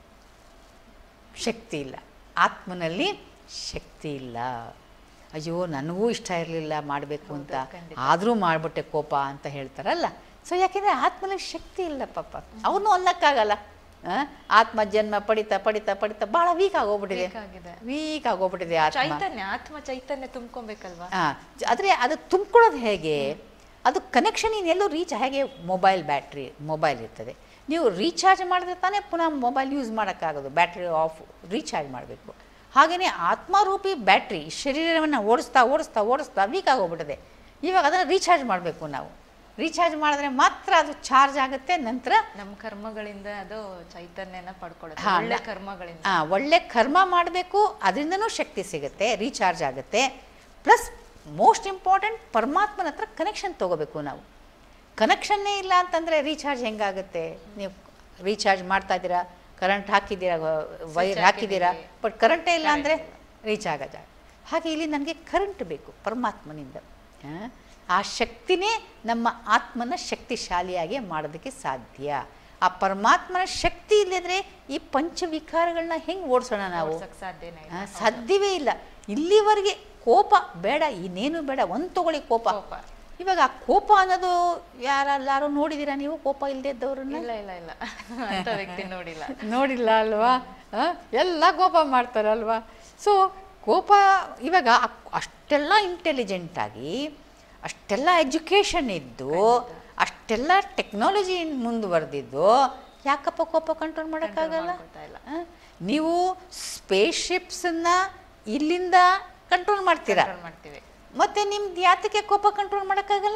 ಶಕ್ತಿ ಇಲ್ಲ ಆತ್ಮನಲ್ಲಿ ಶಕ್ತಿ ಇಲ್ಲ ಅಯ್ಯೋ ನನಗೂ ಇಷ್ಟ ಇರಲಿಲ್ಲ ಮಾಡಬೇಕು ಅಂತ ಹೌದು, ಖಂಡಿತ. ಆದರೂ ಮಾಡಿಬಿಟ್ಟೆ ಕೋಪ ಅಂತ ಹೇಳ್ತಾರಲ್ಲ ಸೊ ಯಾಕೆಂದರೆ ಆತ್ಮನಲ್ಲಿ ಶಕ್ತಿ ಇಲ್ಲ ಪಾಪ ಅವನು ಅನ್ನಕ್ಕಾಗಲ್ಲ ಆ? ಆತ್ಮ ಜನ್ಮ ಪಡಿತಾ ಪಡಿತಾ ಪಡಿತಾ ಭಾಳ ವೀಕ್ ಆಗೋಗ್ಬಿಟ್ಟಿದೆ Weak ಆಗಿದೆ. ವೀಕ್ ಆಗೋಗ್ಬಿಟ್ಟಿದೆ ಆತ್ಮ ಚೈತನ್ಯ ಆತ್ಮ ಚೈತನ್ಯ ತುಂಬ್ಕೊಬೇಕಲ್ವಾ ಆ, ಜ- ಆದರೆ ಅದು ತುಂಬ್ಕೊಳ್ಳೋದು ಹೇಗೆ ಅದು ಕನೆಕ್ಷನ್ ಇನ್ನೆಲ್ಲೂ ರೀಚ್ ಹೇಗೆ ಮೊಬೈಲ್ ಬ್ಯಾಟ್ರಿ ಮೊಬೈಲ್ ಇರ್ತದೆ ನೀವು ರೀಚಾರ್ಜ್ ಮಾಡಿದ್ರೆ ತಾನೇ ಪುನಃ ಮೊಬೈಲ್ ಯೂಸ್ ಮಾಡೋಕ್ಕಾಗೋದು ಬ್ಯಾಟ್ರಿ ಆಫ್ ರೀಚಾರ್ಜ್ ಮಾಡಬೇಕು ಹಾಗೆಯೇ ಆತ್ಮರೂಪಿ ಬ್ಯಾಟ್ರಿ ಶರೀರವನ್ನು ಓಡಿಸ್ತಾ ಓಡಿಸ್ತಾ ಓಡಿಸ್ತಾ ವೀಕ್ ಆಗೋಗ್ಬಿಟ್ಟಿದೆ ಇವಾಗ ಅದನ್ನು ರೀಚಾರ್ಜ್ ಮಾಡಬೇಕು ನಾವು ರೀಚಾರ್ಜ್ ಮಾಡಿದ್ರೆ ಮಾತ್ರ ಅದು ಚಾರ್ಜ್ ಆಗುತ್ತೆ ನಂತರ ನಮ್ಮ ಕರ್ಮಗಳಿಂದ ಅದು ಚೈತನ್ಯನ ಪಡ್ಕೊಳ್ಳುತ್ತೆ ಹಾ, ಒಳ್ಳೆ ನ- ಕರ್ಮಗಳಿಂದ ಆ, ಒಳ್ಳೆ ಕರ್ಮ ಮಾಡಬೇಕು ಅದರಿಂದನೂ ಶಕ್ತಿ ಸಿಗುತ್ತೆ ರೀಚಾರ್ಜ್ ಆಗುತ್ತೆ ಪ್ಲಸ್ ಮೋಸ್ಟ್ ಇಂಪಾರ್ಟೆಂಟ್ ಪರಮಾತ್ಮನ ಹತ್ರ ಕನೆಕ್ಷನ್ ತೊಗೋಬೇಕು ನಾವು ಕನೆಕ್ಷನ್ನೇ ಇಲ್ಲ ಅಂತಂದರೆ ರೀಚಾರ್ಜ್ ಹೆಂಗಾಗುತ್ತೆ ನೀವು ರೀಚಾರ್ಜ್ ಮಾಡ್ತಾ ಇದ್ದೀರಾ ಕರೆಂಟ್ ಹಾಕಿದ್ದೀರಾ ವೈರ್ Switch ಹಾಕಿದ್ದೀರಾ ಹಾಕಿದ್ದೀವಿ. ಬಟ್ ಕರೆಂಟೇ ಇಲ್ಲ ಅಂದರೆ Current ರೀಚ್ ಆಗೋದ ಹಾಗೆ ಇಲ್ಲಿ ನನಗೆ ಕರೆಂಟ್ ಬೇಕು ಪರಮಾತ್ಮನಿಂದ ಆ, ಆ ಶಕ್ತಿನೇ ನಮ್ಮ ಆತ್ಮನ ಶಕ್ತಿಶಾಲಿಯಾಗಿ ಮಾಡೋದಕ್ಕೆ ಸಾಧ್ಯ ಆ ಪರಮಾತ್ಮನ ಶಕ್ತಿ ಇಲ್ಲದ್ರೆ ಈ ಪಂಚವಿಕಾರಗಳನ್ನ ಹೆಂಗೆ ಓಡಿಸೋಣ ನಾವು ಓಡ್ಸಕ್ ಸಾಧ್ಯನೇ ಇಲ್ಲ. ಆ, ಸಾಧ್ಯವೇ ಇಲ್ಲ ಇಲ್ಲಿವರೆಗೆ ಕೋಪ ಬೇಡ ಇನ್ನೇನು ಬೇಡ ಒಂದು ತಗೊಳ್ಳಿ ಕೋಪ ಕೋಪ. ಇವಾಗ ಆ ಕೋಪ ಅನ್ನೋದು ಯಾರಲ್ಲಾರು ನೋಡಿದ್ದೀರಾ ನೀವು ಕೋಪ ಇಲ್ಲದೆ ಇದ್ದವ್ರನ್ನ ಇಲ್ಲ ಇಲ್ಲ ಇಲ್ಲ ಅಂತ ವ್ಯಕ್ತಿ ನೋಡಿಲ್ಲ ನೋಡಿಲ್ಲ ಅಲ್ವಾ ಆ, ಎಲ್ಲ ಕೋಪ ಮಾಡ್ತಾರಲ್ವಾ ಸೊ ಕೋಪ ಇವಾಗ ಅ- ಅಷ್ಟೆಲ್ಲ ಇಂಟೆಲಿಜೆಂಟ್ ಆಗಿ ಅಷ್ಟೆಲ್ಲ ಎಜುಕೇಷನ್ ಇದ್ದು ಅಷ್ಟೆಲ್ಲ ಟೆಕ್ನಾಲಜಿ ಮುಂದುವರೆದಿದ್ದು ಯಾಕಪ್ಪ ಕೋಪ ಕಂಟ್ರೋಲ್ ಮಾಡೋಕ್ಕಾಗಲ್ಲ ಮಾಡ್ಕೊಳ್ತಾ ಇಲ್ಲ. ಆ? ನೀವು ಸ್ಪೇಸ್ ಶಿಪ್ಸನ್ನು ಇಲ್ಲಿಂದ ಕಂಟ್ರೋಲ್ ಮಾಡ್ತೀರಾ ಕಂಟ್ರೋಲ್ ಮಾಡ್ತೀವಿ ಮತ್ತೆ ನಿಮ್ದು ಯಾತಕ್ಕೆ ಕೋಪ ಕಂಟ್ರೋಲ್ ಮಾಡೋಕ್ಕಾಗಲ್ಲ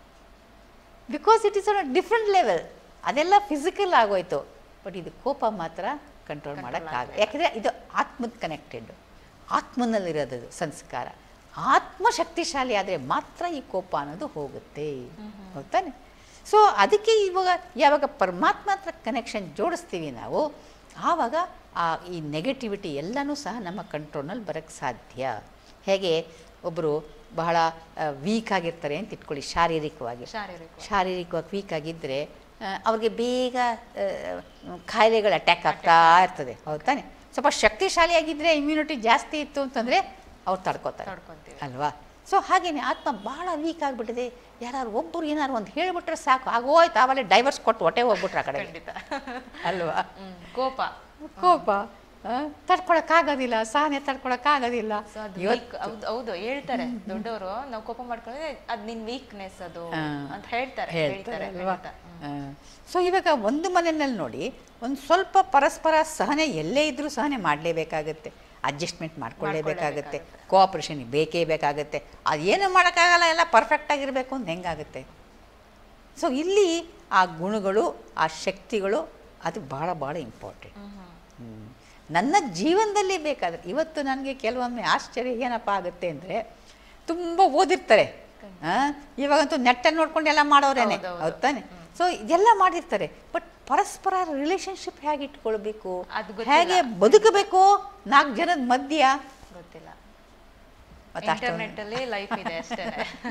because it is an different level ಅದೆಲ್ಲ ಫಿಸಿಕಲ್ ಆಗೋಯ್ತು ಬಟ್ ಇದು ಕೋಪ ಮಾತ್ರ ಕಂಟ್ರೋಲ್ ಮಾಡೋಕ್ಕಾಗ ಯಾಕೆಂದರೆ ಇದು ಆತ್ಮದ ಕನೆಕ್ಟೆಡ್ ಆತ್ಮನಲ್ಲಿರೋದು ಅದು ಸಂಸ್ಕಾರ ಆತ್ಮ ಶಕ್ತಿಶಾಲಿ ಆದರೆ ಮಾತ್ರ ಈ ಕೋಪ ಅನ್ನೋದು ಹೋಗುತ್ತೆ ಹೌದಾನೆ ಸೊ ಅದಕ್ಕೆ ಇವಾಗ ಯಾವಾಗ ಪರಮಾತ್ಮ ಹತ್ರ ಕನೆಕ್ಷನ್ ಜೋಡಿಸ್ತೀವಿ ನಾವು ಆವಾಗ ಆ ಈ ನೆಗೆಟಿವಿಟಿ ಎಲ್ಲನೂ ಸಹ ನಮ್ಮ ಕಂಟ್ರೋಲ್ನಲ್ಲಿ ಬರೋಕ್ಕೆ ಸಾಧ್ಯ ಹೇಗೆ ಒಬ್ಬರು ಬಹಳ ವೀಕ್ ಆಗಿರ್ತಾರೆ ಅಂತ ಇಟ್ಕೊಳ್ಳಿ ಶಾರೀರಿಕವಾಗಿ ಶಾರೀರಿಕ ಶಾರೀರಿಕವಾಗಿ ವೀಕ್ ಆಗಿದ್ದರೆ ಅವ್ರಿಗೆ ಬೇಗ ಆ, ಕಾಯಿಲೆಗಳು ಅಟ್ಯಾಕ್ ಆಗ್ತಾ ಇರ್ತದೆ ಹೌದು ತಾನೆ ಸ್ವಲ್ಪ ಶಕ್ತಿಶಾಲಿಯಾಗಿದ್ದರೆ ಇಮ್ಯುನಿಟಿ ಜಾಸ್ತಿ ಇತ್ತು ಅಂತಂದರೆ ಅವ್ರು ತಡ್ಕೋತಾರೆ ತಡ್ಕೊಂತೀವಿ ಅಲ್ವಾ ಸೊ ಹಾಗೇನೆ ಆತ್ಮ ಭಾಳ ವೀಕ್ ಆಗಿಬಿಟ್ಟಿದೆ ಯಾರು ಒಬ್ಬರು ಏನಾರು ಒಂದು ಹೇಳಿಬಿಟ್ರೆ ಸಾಕು ಆಗೋಯ್ತು ಆವಲ್ಲೇ ಡೈವರ್ಸ್ ಕೊಟ್ಟು ಹೊಟ್ಟೆ ಹೋಗ್ಬಿಟ್ರೆ ಆ ಕಡೆ ಖಂಡಿತ ಅಲ್ವಾ ಹ್ಮ್ ಕೋಪ ಕೋಪ ಆ, ತಡ್ಕೊಳಕ್ಕಾಗೋದಿಲ್ಲ ಸಹನೆ ತಡ್ಕೊಳಕ್ಕಾಗೋದಿಲ್ಲ ಸೊ ಅದು ಇವತ್ತು weak- ಹೌದು ಹೌದು ಹೇಳ್ತಾರೆ ದೊಡ್ಡವರು ನಾವು ಕೋಪ ಮಾಡ್ಕೊಂಡ್ರೆ ಅದ್ ನಿನ್ ವೀಕ್ನೆಸ್ ಅದು ಹಾ. ಅಂತ ಹೇಳ್ತಾರೆ ಹೇಳ್ತಾರೆ ಹೇಳ್ತಾರೆ ಅಲ್ವಾ ಖಂಡಿತ. ಹ್ಮ್. ಸೊ ಇವಾಗ ಒಂದು ಮನೆಯಲ್ಲಿ ನೋಡಿ ಒಂದು ಸ್ವಲ್ಪ ಪರಸ್ಪರ ಸಹನೆ ಎಲ್ಲೇ ಇದ್ರೂ ಸಹನೆ ಮಾಡಲೇಬೇಕಾಗತ್ತೆ ಅಡ್ಜಸ್ಟ್ಮೆಂಟ್ ಮಾಡ್ಕೊಳ್ಳೇಬೇಕಾಗತ್ತೆ ಕೋಆಪ್ರೇಷನ್ ಬೇಕೇ ಬೇಕಾಗತ್ತೆ ಅದೇನು ಮಾಡೋಕ್ಕಾಗಲ್ಲ ಎಲ್ಲ ಪರ್ಫೆಕ್ಟ್ ಆಗಿರಬೇಕು ಅಂತ ಹೆಂಗಾಗುತ್ತೆ ಸೊ ಇಲ್ಲಿ ಆ ಗುಣಗಳು ಆ ಶಕ್ತಿಗಳು ಅದು ಭಾಳ ಭಾಳ ಇಂಪಾರ್ಟೆಂಟ್ ಹ್ಮ್ ಹ್ಮ್. ಹ್ಮ್. ನನ್ನ ಜೀವನದಲ್ಲಿ ಬೇಕಾದ್ರೆ ಇವತ್ತು ನನಗೆ ಕೆಲವೊಮ್ಮೆ ಆಶ್ಚರ್ಯ ಏನಪ್ಪ ಆಗುತ್ತೆ ಅಂದರೆ ತುಂಬ ಓದಿರ್ತಾರೆ ಆ, ಇವಾಗಂತೂ ನೆಟ್ಟಲ್ಲಿ ನೋಡ್ಕೊಂಡು ಎಲ್ಲ ಮಾಡೋರೇನೆ ಹೌದು, ಹೌದು. ಹೌದು ತಾನೆ ಸೊ ಇದೆಲ್ಲ ಮಾಡಿರ್ತಾರೆ ಬಟ್ ಪರಸ್ಪರ ರಿಲೇಶನ್ಶಿಪ್ ಹೇಗೆ ಇಟ್ಕೊಳ್ಬೇಕು ಅದ್ ಗೊತ್ತಿಲ್ಲ. ಹೇಗೆ ಬದುಕಬೇಕು ನಾಲ್ಕು ಜನದ ಮಧ್ಯ ಗೊತ್ತಿಲ್ಲ ಮತ್ತೆ ಅಷ್ಟೊಂದು ಇಂಟರ್ನೆಟ್ ಅಲ್ಲಿ ಲೈಫ್ ಇದೆ ಅಷ್ಟೇ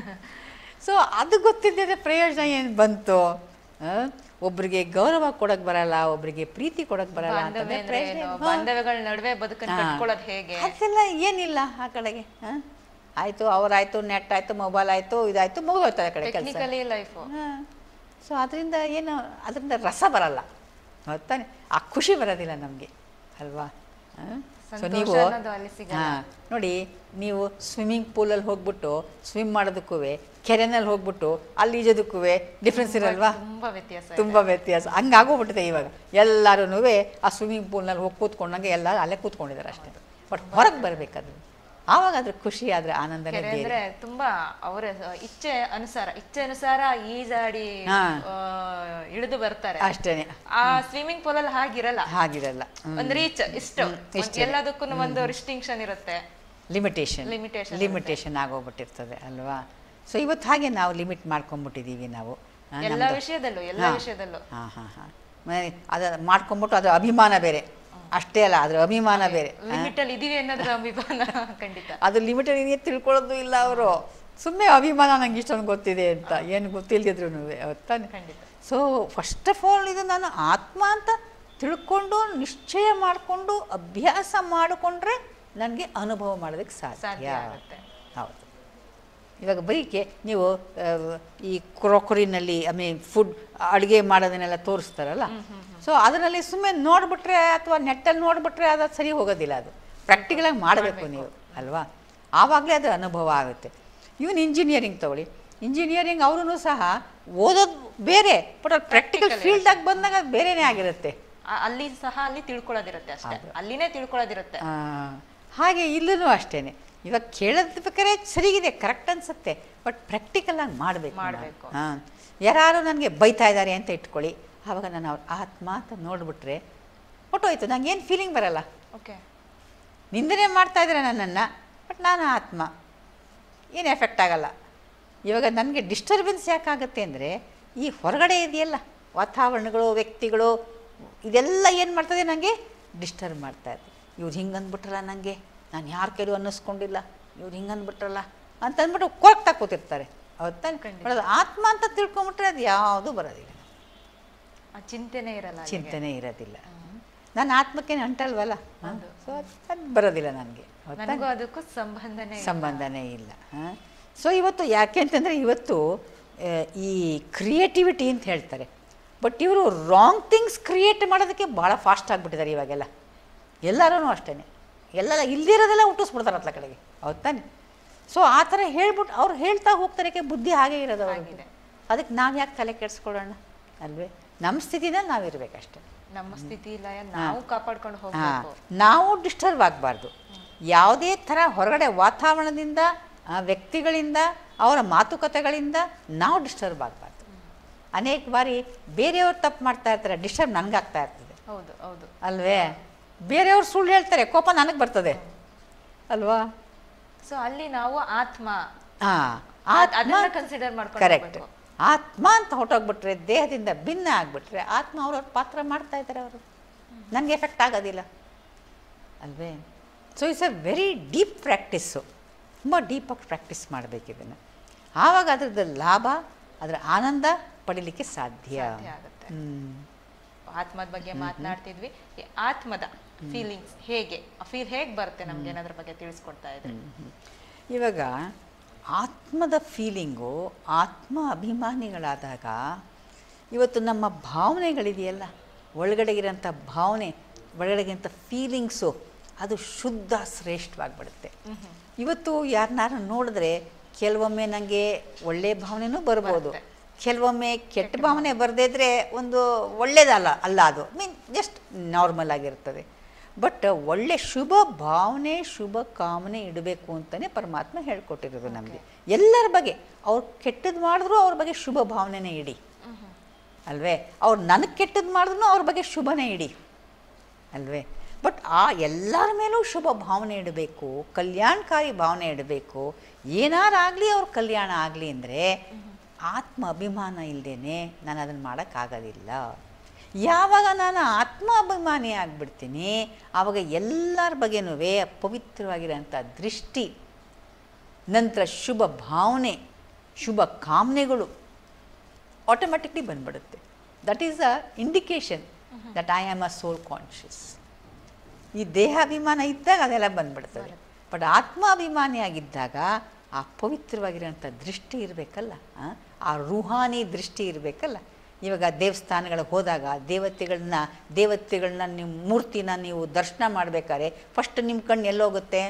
ಸೊ ಅದು ಗೊತ್ತಿದ್ದರೆ ಪ್ರಯೋಜನ ಏನು ಬಂತು ಆ? ಒಬ್ರಿಗೆ ಗೌರವ ಕೊಡಕ್ ಬರಲ್ಲ ಒಬ್ರಿಗೆ ಪ್ರೀತಿ ಕೊಡಕ್ ಬರಲ್ಲ ಬಾಂಧವ್ಯ ಅಂತಂದ್ರೆ ಅಂದ್ರೆ ಪ್ರಯೋಜನ ಏನು? ಏನು? ಬಾಂಧವ್ಯಗಳ ನಡುವೆ ಬದುಕನ್ನು ಹಾ. ಕಟ್ಕೊಳ್ಳೋದು ಹೇಗೆ ಅದೆಲ್ಲ ಏನಿಲ್ಲ ಆ ಕಡೆಗೆ ಆ? ಆಯ್ತು ಅವರಾಯ್ತು ನೆಟ್ ಆಯ್ತು ಮೊಬೈಲ್ ಆಯ್ತು ಇದಾಯ್ತು ಮುಗಿದೋಯ್ತದೆ ಆ ಕಡೆ ಕೆಲಸ ಟೆಕ್ನಿಕಲಿ ಲೈಫ್ ಸೊ ಅದರಿಂದ ಏನು ಅದರಿಂದ ರಸ ಬರಲ್ಲ ಹೌದ್ ತಾನೆ ಆ ಖುಷಿ ಬರೋದಿಲ್ಲ ನಮಗೆ ಅಲ್ವಾ ಸೊ ಸಂತೋಷ ನೀವು ಅನ್ನೋದು ಅಲ್ಲಿ ಸಿಗಲ್ಲ. ಹಾಂ ನೋಡಿ ನೀವು ಸ್ವಿಮ್ಮಿಂಗ್ ಪೂಲಲ್ಲಿ ಹೋಗ್ಬಿಟ್ಟು ಸ್ವಿಮ್ ಮಾಡೋದಕ್ಕೂ ಕೆರೆನಲ್ಲಿ ಹೋಗ್ಬಿಟ್ಟು ಅಲ್ಲಿ ಈಜೋದಕ್ಕೂ ಡಿಫ್ರೆನ್ಸ್ ಇರಲ್ವಾ ತುಂಬಾ ವ್ಯತ್ಯಾಸ ಇದೆ. ತುಂಬ ವ್ಯತ್ಯಾಸ ಹಂಗಾಗೋಗ್ಬಿಟ್ಟಿದೆ ಇವಾಗ ಎಲ್ಲರೂ ಆ ಸ್ವಿಮ್ಮಿಂಗ್ ಪೂಲ್ನಲ್ಲಿ ಹೋಗಿ ಕೂತ್ಕೊಂಡಂಗೆ ಎಲ್ಲರೂ ಅಲ್ಲೇ ಕೂತ್ಕೊಂಡಿದ್ದಾರೆ ಅಷ್ಟೇ ಬಟ್ ಹೊರಗೆ ಬರಬೇಕಾದ್ರೆ ಆವಾಗ ಅದ್ರ ಖುಷಿ ಆದರೆ ಆನಂದನೇ ಕೆರೆ ಬೇರೆ ಅಂದ್ರೆ ತುಂಬಾ ಅವರ ಇಚ್ಛೆ ಅನುಸಾರ ಇಚ್ಛೆ ಅನುಸಾರ ಈಜಾಡಿ ಹಾ. ಆ, ಇಳಿದು ಬರ್ತಾರೆ ಅಷ್ಟೇನೆ ಆ ಸ್ವಿಮ್ಮಿಂಗ್ ಪೂಲ್ ಅಲ್ಲಿ ಹಾಗಿರಲ್ಲ ಹಾಗಿರಲ್ಲ ಒಂದ್ ರೀಚ್ ಇಷ್ಟು ಹ್ಮ್, ಒಂದ್ ಇಷ್ಟೇ. ಎಲ್ಲದಕ್ಕೂ ಒಂದು ರಿಸ್ಟಿಂಕ್ಷನ್ ಇರುತ್ತೆ ಲಿಮಿಟೇಷನ್ Limitation ಲಿಮಿಟೇಷನ್ ಆಗೋಗ್ಬಿಟ್ಟಿರ್ತದೆ ಅಲ್ವಾ ಸೊ ಇವತ್ತು ಹಾಗೆ ನಾವು ಲಿಮಿಟ್ ಮಾಡ್ಕೊಂಡ್ಬಿಟ್ಟಿದ್ದೀವಿ ನಾವು ಆ, ಎಲ್ಲಾ ನಮ್ದು- ವಿಷಯದಲ್ಲೂ ಎಲ್ಲಾ ಹಾ. ವಿಷಯದಲ್ಲೂ ಹಾಂ ಹಾಂ ಹಾಂ ಅದು ಮಾಡ್ಕೊಂಬಿಟ್ಟು ಅದ್ರ ಅಭಿಮಾನ ಬೇರೆ ಅಷ್ಟೇ ಅಲ್ಲ ಅದ್ರ ಅಭಿಮಾನ ಬೇರೆ ಲಿಮಿಟ್ ಅಲ್ಲಿ ಇದೀವಿ ಅನ್ನೋದ್ರ ಅಭಿಮಾನ ಖಂಡಿತ ಅದು ಲಿಮಿಟೆಡ್ ಇದೆಯೇ ತಿಳ್ಕೊಳ್ಳೋದು ಇಲ್ಲ ಅವರು ಸುಮ್ಮನೆ ಅಭಿಮಾನ ನಂಗೆ ಇಷ್ಟೊಂದು ಗೊತ್ತಿದೆ ಅಂತ ಏನು ಗೊತ್ತಿಲ್ದಿದ್ರು ತಾನೆ ಖಂಡಿತ ಸೊ ಫಸ್ಟ್ ಆಫ್ ಆಲ್ ಇದು ನಾನು ಆತ್ಮ ಅಂತ ತಿಳ್ಕೊಂಡು ನಿಶ್ಚಯ ಮಾಡಿಕೊಂಡು ಅಭ್ಯಾಸ ಮಾಡಿಕೊಂಡ್ರೆ ನನಗೆ ಅನುಭವ ಮಾಡೋದಕ್ಕೆ ಸಾಧ್ಯ ಸಾಧ್ಯ ಆಗುತ್ತೆ ಹೌದು ಇವಾಗ ಬರೀಕೆ ನೀವು ಆ, ಈ ಕ್ರೋಕರಿನಲ್ಲಿ ಐ ಮೀನ್ ಫುಡ್ ಅಡುಗೆ ಮಾಡೋದನ್ನೆಲ್ಲ ತೋರಿಸ್ತಾರಲ್ಲ ಸೊ ಅದರಲ್ಲಿ ಸುಮ್ಮನೆ ನೋಡಿಬಿಟ್ರೆ ಅಥವಾ ನೆಟ್ಟಲ್ಲಿ ನೋಡಿಬಿಟ್ರೆ ಅದು ಸರಿ ಹೋಗೋದಿಲ್ಲ ಅದು ಪ್ರಾಕ್ಟಿಕಲಾಗಿ ಮಾಡಬೇಕು ನೀವು ಅಲ್ವಾ ಆವಾಗಲೇ ಅದು ಅನುಭವ ಆಗುತ್ತೆ ಇವನ್ ಇಂಜಿನಿಯರಿಂಗ್ ತಗೊಳ್ಳಿ ಇಂಜಿನಿಯರಿಂಗ್ ಅವರೂ ಸಹ ಓದೋದು ಬೇರೆ ಬಟ್ ಅದು ಪ್ರಾಕ್ಟಿಕಲ್ ಫೀಲ್ಡಾಗಿ ಬಂದಾಗ ಅದು ಬೇರೆನೇ ಆಗಿರುತ್ತೆ ಆ- ಅಲ್ಲಿ ಸಹ ಅಲ್ಲಿ ತಿಳ್ಕೊಳ್ಳೋದಿರುತ್ತೆ ಅಷ್ಟೇ ಅಲ್ಲಿನೇ ತಿಳ್ಕೊಳ್ಳೋದಿರುತ್ತೆ ಆ, ಹಾಗೆ ಇಲ್ಲೂ ಅಷ್ಟೇನೆ ಇವಾಗ ಕೇಳೋದ್ ಬೇಕಾದ್ರೆ ಸರಿಗಿದೆ ಕರೆಕ್ಟ್ ಅನ್ಸುತ್ತೆ ಬಟ್ ಪ್ರಾಕ್ಟಿಕಲ್ ಆಗಿ ಮಾಡಬೇಕು ಮಾಡ್ಬೇಕು. ಹಾಂ ಯಾರು ನನಗೆ ಬೈತಾ ಇದ್ದಾರೆ ಅಂತ ಇಟ್ಕೊಳ್ಳಿ ಆವಾಗ ನಾನು ಅವ್ರ ಆತ್ಮ ಅಂತ ನೋಡಿಬಿಟ್ರೆ ಹೊಟ್ಟೋಯ್ತು ನಂಗೆ ಏನು ಫೀಲಿಂಗ್ ಬರಲ್ಲ ಓಕೆ ನಿಂದನೆ ಮಾಡ್ತಾ ಇದ್ದಾರೆ ನನ್ನನ್ನು ಬಟ್ ನಾನು ಆತ್ಮ ಏನು ಎಫೆಕ್ಟ್ ಆಗಲ್ಲ ಇವಾಗ ನನಗೆ ಡಿಸ್ಟರ್ಬೆನ್ಸ್ ಯಾಕಾಗುತ್ತೆ ಅಂದರೆ ಈ ಹೊರಗಡೆ ಇದೆಯಲ್ಲ ವಾತಾವರಣಗಳು ವ್ಯಕ್ತಿಗಳು ಇದೆಲ್ಲ ಏನು ಮಾಡ್ತದೆ ನನಗೆ ಡಿಸ್ಟರ್ಬ್ ಮಾಡ್ತಾ ಇದೆ ಇವ್ರು ಹಿಂಗೆ ಅಂದ್ಬಿಟ್ರಲ್ಲ ನನಗೆ ನಾನು ಯಾರ ಕೈಲೂ ಅನ್ನಿಸ್ಕೊಂಡಿಲ್ಲ ಇವ್ರು ಹಿಂಗೆ ಅಂದ್ಬಿಟ್ರಲ್ಲ ಅಂತ ಅಂದ್ಬಿಟ್ಟು ಕೊರಗ್ತಾ ಕೂತಿರ್ತಾರೆ ಅವತ್ತ ಖಂಡಿತ. ಆತ್ಮ ಅಂತ ತಿಳ್ಕೊಂಬಿಟ್ರೆ ಅದು ಯಾವುದೂ ಬರೋದಿಲ್ಲ ಆ ಚಿಂತೆನೇ ಇರಲ್ಲ ಅಲ್ಲಿಗೆ. ಚಿಂತನೆ ಇರೋದಿಲ್ಲ ನನ್ನ ಆತ್ಮಕ್ಕೆ ಅಂಟಲ್ವಲ್ಲ ಹೌದು. ಸೊ ಅದು ಬರೋದಿಲ್ಲ ನನಗೆ ನನಗೂ ಅದಕ್ಕೂ ಸಂಬಂಧನೇ ಇಲ್ಲ. ಸಂಬಂಧನೇ ಇಲ್ಲ ಸೊ ಇವತ್ತು ಯಾಕೆ ಅಂತಂದರೆ ಇವತ್ತು ಆ, ಈ ಕ್ರಿಯೇಟಿವಿಟಿ ಅಂತ ಹೇಳ್ತಾರೆ ಬಟ್ ಇವರು ರಾಂಗ್ ಥಿಂಗ್ಸ್ ಕ್ರಿಯೇಟ್ ಮಾಡೋದಕ್ಕೆ ಭಾಳ ಫಾಸ್ಟ್ ಆಗಿಬಿಟ್ಟಿದ್ದಾರೆ ಇವಾಗೆಲ್ಲ ಎಲ್ಲರೂ ಅಷ್ಟೇ ಎಲ್ಲ ಇಲ್ದಿರೋದೆಲ್ಲ ಹುಟ್ಟಿಸ್ಬಿಡ್ತಾರೆ ಅತ್ಲ ಕಡೆಗೆ ಹೌದ್ ತಾನೆ ಸೊ ಆ ಥರ ಹೇಳ್ಬಿಟ್ಟು ಅವ್ರು ಹೇಳ್ತಾ ಹೋಗ್ತಾರೆ ಯಾಕೆ ಬುದ್ಧಿ ಹಾಗೆ ಇರೋದು ಅವ್ರಿಗೆ ಆಗಿದೆ. ಅದಕ್ಕೆ ನಾವು ಯಾಕೆ ತಲೆ ಕೆಡಿಸ್ಕೊಳ್ಳೋಣ ಅಲ್ವೇ ನಮ್ಮ ಸ್ಥಿತಿನಲ್ಲಿ ನಾವಿರ್ಬೇಕಷ್ಟೆ ನಮ್ಮ ಸ್ಥಿತಿ ಲಯ ನಾವು ಕಾಪಾಡ್ಕೊಂಡು ಹಾಂ ಹೋಗ್ಬೇಕು ನಾವು ಡಿಸ್ಟರ್ಬ್ ಆಗಬಾರ್ದು ಯಾವುದೇ ಥರ ಹೊರಗಡೆ ವಾತಾವರಣದಿಂದ ಆ, ವ್ಯಕ್ತಿಗಳಿಂದ ಅವರ ಮಾತುಕತೆಗಳಿಂದ ನಾವು ಡಿಸ್ಟರ್ಬ್ ಆಗಬಾರ್ದು ಅನೇಕ ಬಾರಿ ಬೇರೆಯವ್ರು ತಪ್ಪು ಮಾಡ್ತಾ ಇರ್ತಾರೆ ಡಿಸ್ಟರ್ಬ್ ನನಗಾಗ್ತಾ ಇರ್ತದೆ ಹೌದು ಹೌದು ಅಲ್ವೇ ಬೇರೆಯವ್ರು ಸುಳ್ಳು ಹೇಳ್ತಾರೆ ಕೋಪ ನನಗೆ ಬರ್ತದೆ ಅಲ್ವಾ ಸೊ ಅಲ್ಲಿ ನಾವು ಆತ್ಮ ಹಾಂ ಅದ್- ಅದನ್ನ ಕನ್ಸಿಡರ್ ಮಾಡ್ಕೊಂಡು ಕರೆಕ್ಟ್ ಹೋಗ್ಬೇಕು. ಆತ್ಮ ಅಂತ ಹೊಟ್ಟೋಗ್ಬಿಟ್ರೆ ದೇಹದಿಂದ ಭಿನ್ನ ಆಗಿಬಿಟ್ರೆ ಆತ್ಮ ಅವ್ರವ್ರ ಪಾತ್ರ ಮಾಡ್ತಾ ಇದ್ದಾರೆ ಅವರು ನನಗೆ ಎಫೆಕ್ಟ್ ಆಗೋದಿಲ್ಲ ಅಲ್ವೇ so it's a very deep practice ತುಂಬ ಡೀಪಾಗಿ ಪ್ರಾಕ್ಟೀಸ್ ಮಾಡಬೇಕು ಇದನ್ನು ಆವಾಗ ಅದ್ರದ್ದು ಲಾಭ ಅದರ ಆನಂದ ಪಡಿಲಿಕ್ಕೆ ಸಾಧ್ಯ ಸಾಧ್ಯ ಆಗುತ್ತೆ. ಹ್ಮ್. ಆತ್ಮದ ಬಗ್ಗೆ ಮಾತನಾಡ್ತಿದ್ವಿ ಈ ಆತ್ಮದ ಫೀಲಿಂಗ್ಸ್ ಹೇಗೆ ಫೀಲ್ ಹೇಗೆ ಬರುತ್ತೆ ನಮ್ಗೆ ಏನಾದ್ರ ಬಗ್ಗೆ ತಿಳಿಸ್ಕೊಡ್ತಾ ಇದ್ರೆ ಇವಾಗ ಆತ್ಮದ ಫೀಲಿಂಗು ಆತ್ಮ ಅಭಿಮಾನಿಗಳಾದಾಗ ಇವತ್ತು ನಮ್ಮ ಭಾವನೆಗಳಿದೆಯಲ್ಲ ಒಳಗಡೆಗಿರೋಂಥ ಭಾವನೆ ಒಳಗಡೆಗಿರೋಂಥ ಫೀಲಿಂಗ್ಸು ಅದು ಶುದ್ಧ ಶ್ರೇಷ್ಠವಾಗಿಬಿಡುತ್ತೆ ಇವತ್ತು ಯಾರನ್ನಾರು ನೋಡಿದ್ರೆ ಕೆಲವೊಮ್ಮೆ ನನಗೆ ಒಳ್ಳೆ ಭಾವನೆನೂ ಬರ್ಬೋದು ಬರುತ್ತೆ. ಕೆಲವೊಮ್ಮೆ ಕೆಟ್ಟ ಭಾವನೆ ಬರದೇ ಇದ್ರೆ ಒಂದು ಒಳ್ಳೇದಲ್ಲ ಅಲ್ಲ ಅದು ಮೀನ್ ಜಸ್ಟ್ ನಾರ್ಮಲ್ ಆಗಿರ್ತದೆ ಬಟ್ ಒಳ್ಳೆ ಶುಭ ಭಾವನೆ ಶುಭ ಕಾಮನೆ ಇಡಬೇಕು ಅಂತಲೇ ಪರಮಾತ್ಮ ಹೇಳ್ಕೊಟ್ಟಿರೋದು ನಮಗೆ ಎಲ್ಲರ ಬಗ್ಗೆ ಅವ್ರು ಕೆಟ್ಟದ್ದು ಮಾಡಿದ್ರು ಅವ್ರ ಬಗ್ಗೆ ಶುಭ ಭಾವನೆನೇ ಇಡಿ ಅಲ್ವೇ ಅವ್ರು ನನಗೆ ಕೆಟ್ಟದ್ದು ಮಾಡಿದ್ರು ಅವ್ರ ಬಗ್ಗೆ ಶುಭನೇ ಇಡಿ ಅಲ್ವೇ ಬಟ್ ಆ ಎಲ್ಲರ ಮೇಲೂ ಶುಭ ಭಾವನೆ ಇಡಬೇಕು ಕಲ್ಯಾಣಕಾರಿ ಭಾವನೆ ಇಡಬೇಕು ಏನಾರಾಗಲಿ ಅವ್ರ ಕಲ್ಯಾಣ ಆಗಲಿ ಅಂದರೆ ಆತ್ಮ ಅಭಿಮಾನ ಇಲ್ಲದೇನೆ ನಾನು ಅದನ್ನು ಮಾಡೋಕ್ಕಾಗೋದಿಲ್ಲ ಯಾವಾಗ ನಾನು ಆತ್ಮ ಅಭಿಮಾನಿ ಆಗಿಬಿಡ್ತೀನಿ ಆವಾಗ ಎಲ್ಲರ ಬಗ್ಗೆನೂ ಪವಿತ್ರವಾಗಿರೋಂಥ ದೃಷ್ಟಿ ನಂತರ ಶುಭ ಭಾವನೆ ಶುಭ ಕಾಮನೆಗಳು ಆಟೋಮೆಟಿಕ್ಲಿ ಬಂದ್ಬಿಡುತ್ತೆ that is a indication that I am a soul conscious ಈ ದೇಹಾಭಿಮಾನ ಇದ್ದಾಗ ಅದೆಲ್ಲ ಬಂದ್ಬಿಡ್ತದೆ ಬಟ್ ಆತ್ಮಾಭಿಮಾನಿಯಾಗಿದ್ದಾಗ ಆ ಪವಿತ್ರವಾಗಿರೋಂಥ ದೃಷ್ಟಿ ಇರಬೇಕಲ್ಲ ಆ ರೂಹಾನಿ ದೃಷ್ಟಿ ಇರಬೇಕಲ್ಲ ಇವಾಗ ದೇವಸ್ಥಾನಗಳಿಗೆ ಹೋದಾಗ ದೇವತೆಗಳನ್ನ ದೇವತೆಗಳನ್ನ ನೀವು ಮೂರ್ತಿನ ನೀವು ದರ್ಶನ ಮಾಡಬೇಕಾದ್ರೆ ಫಸ್ಟ್ ನಿಮ್ಮ ಕಣ್ಣು ಎಲ್ಲೋಗುತ್ತೆ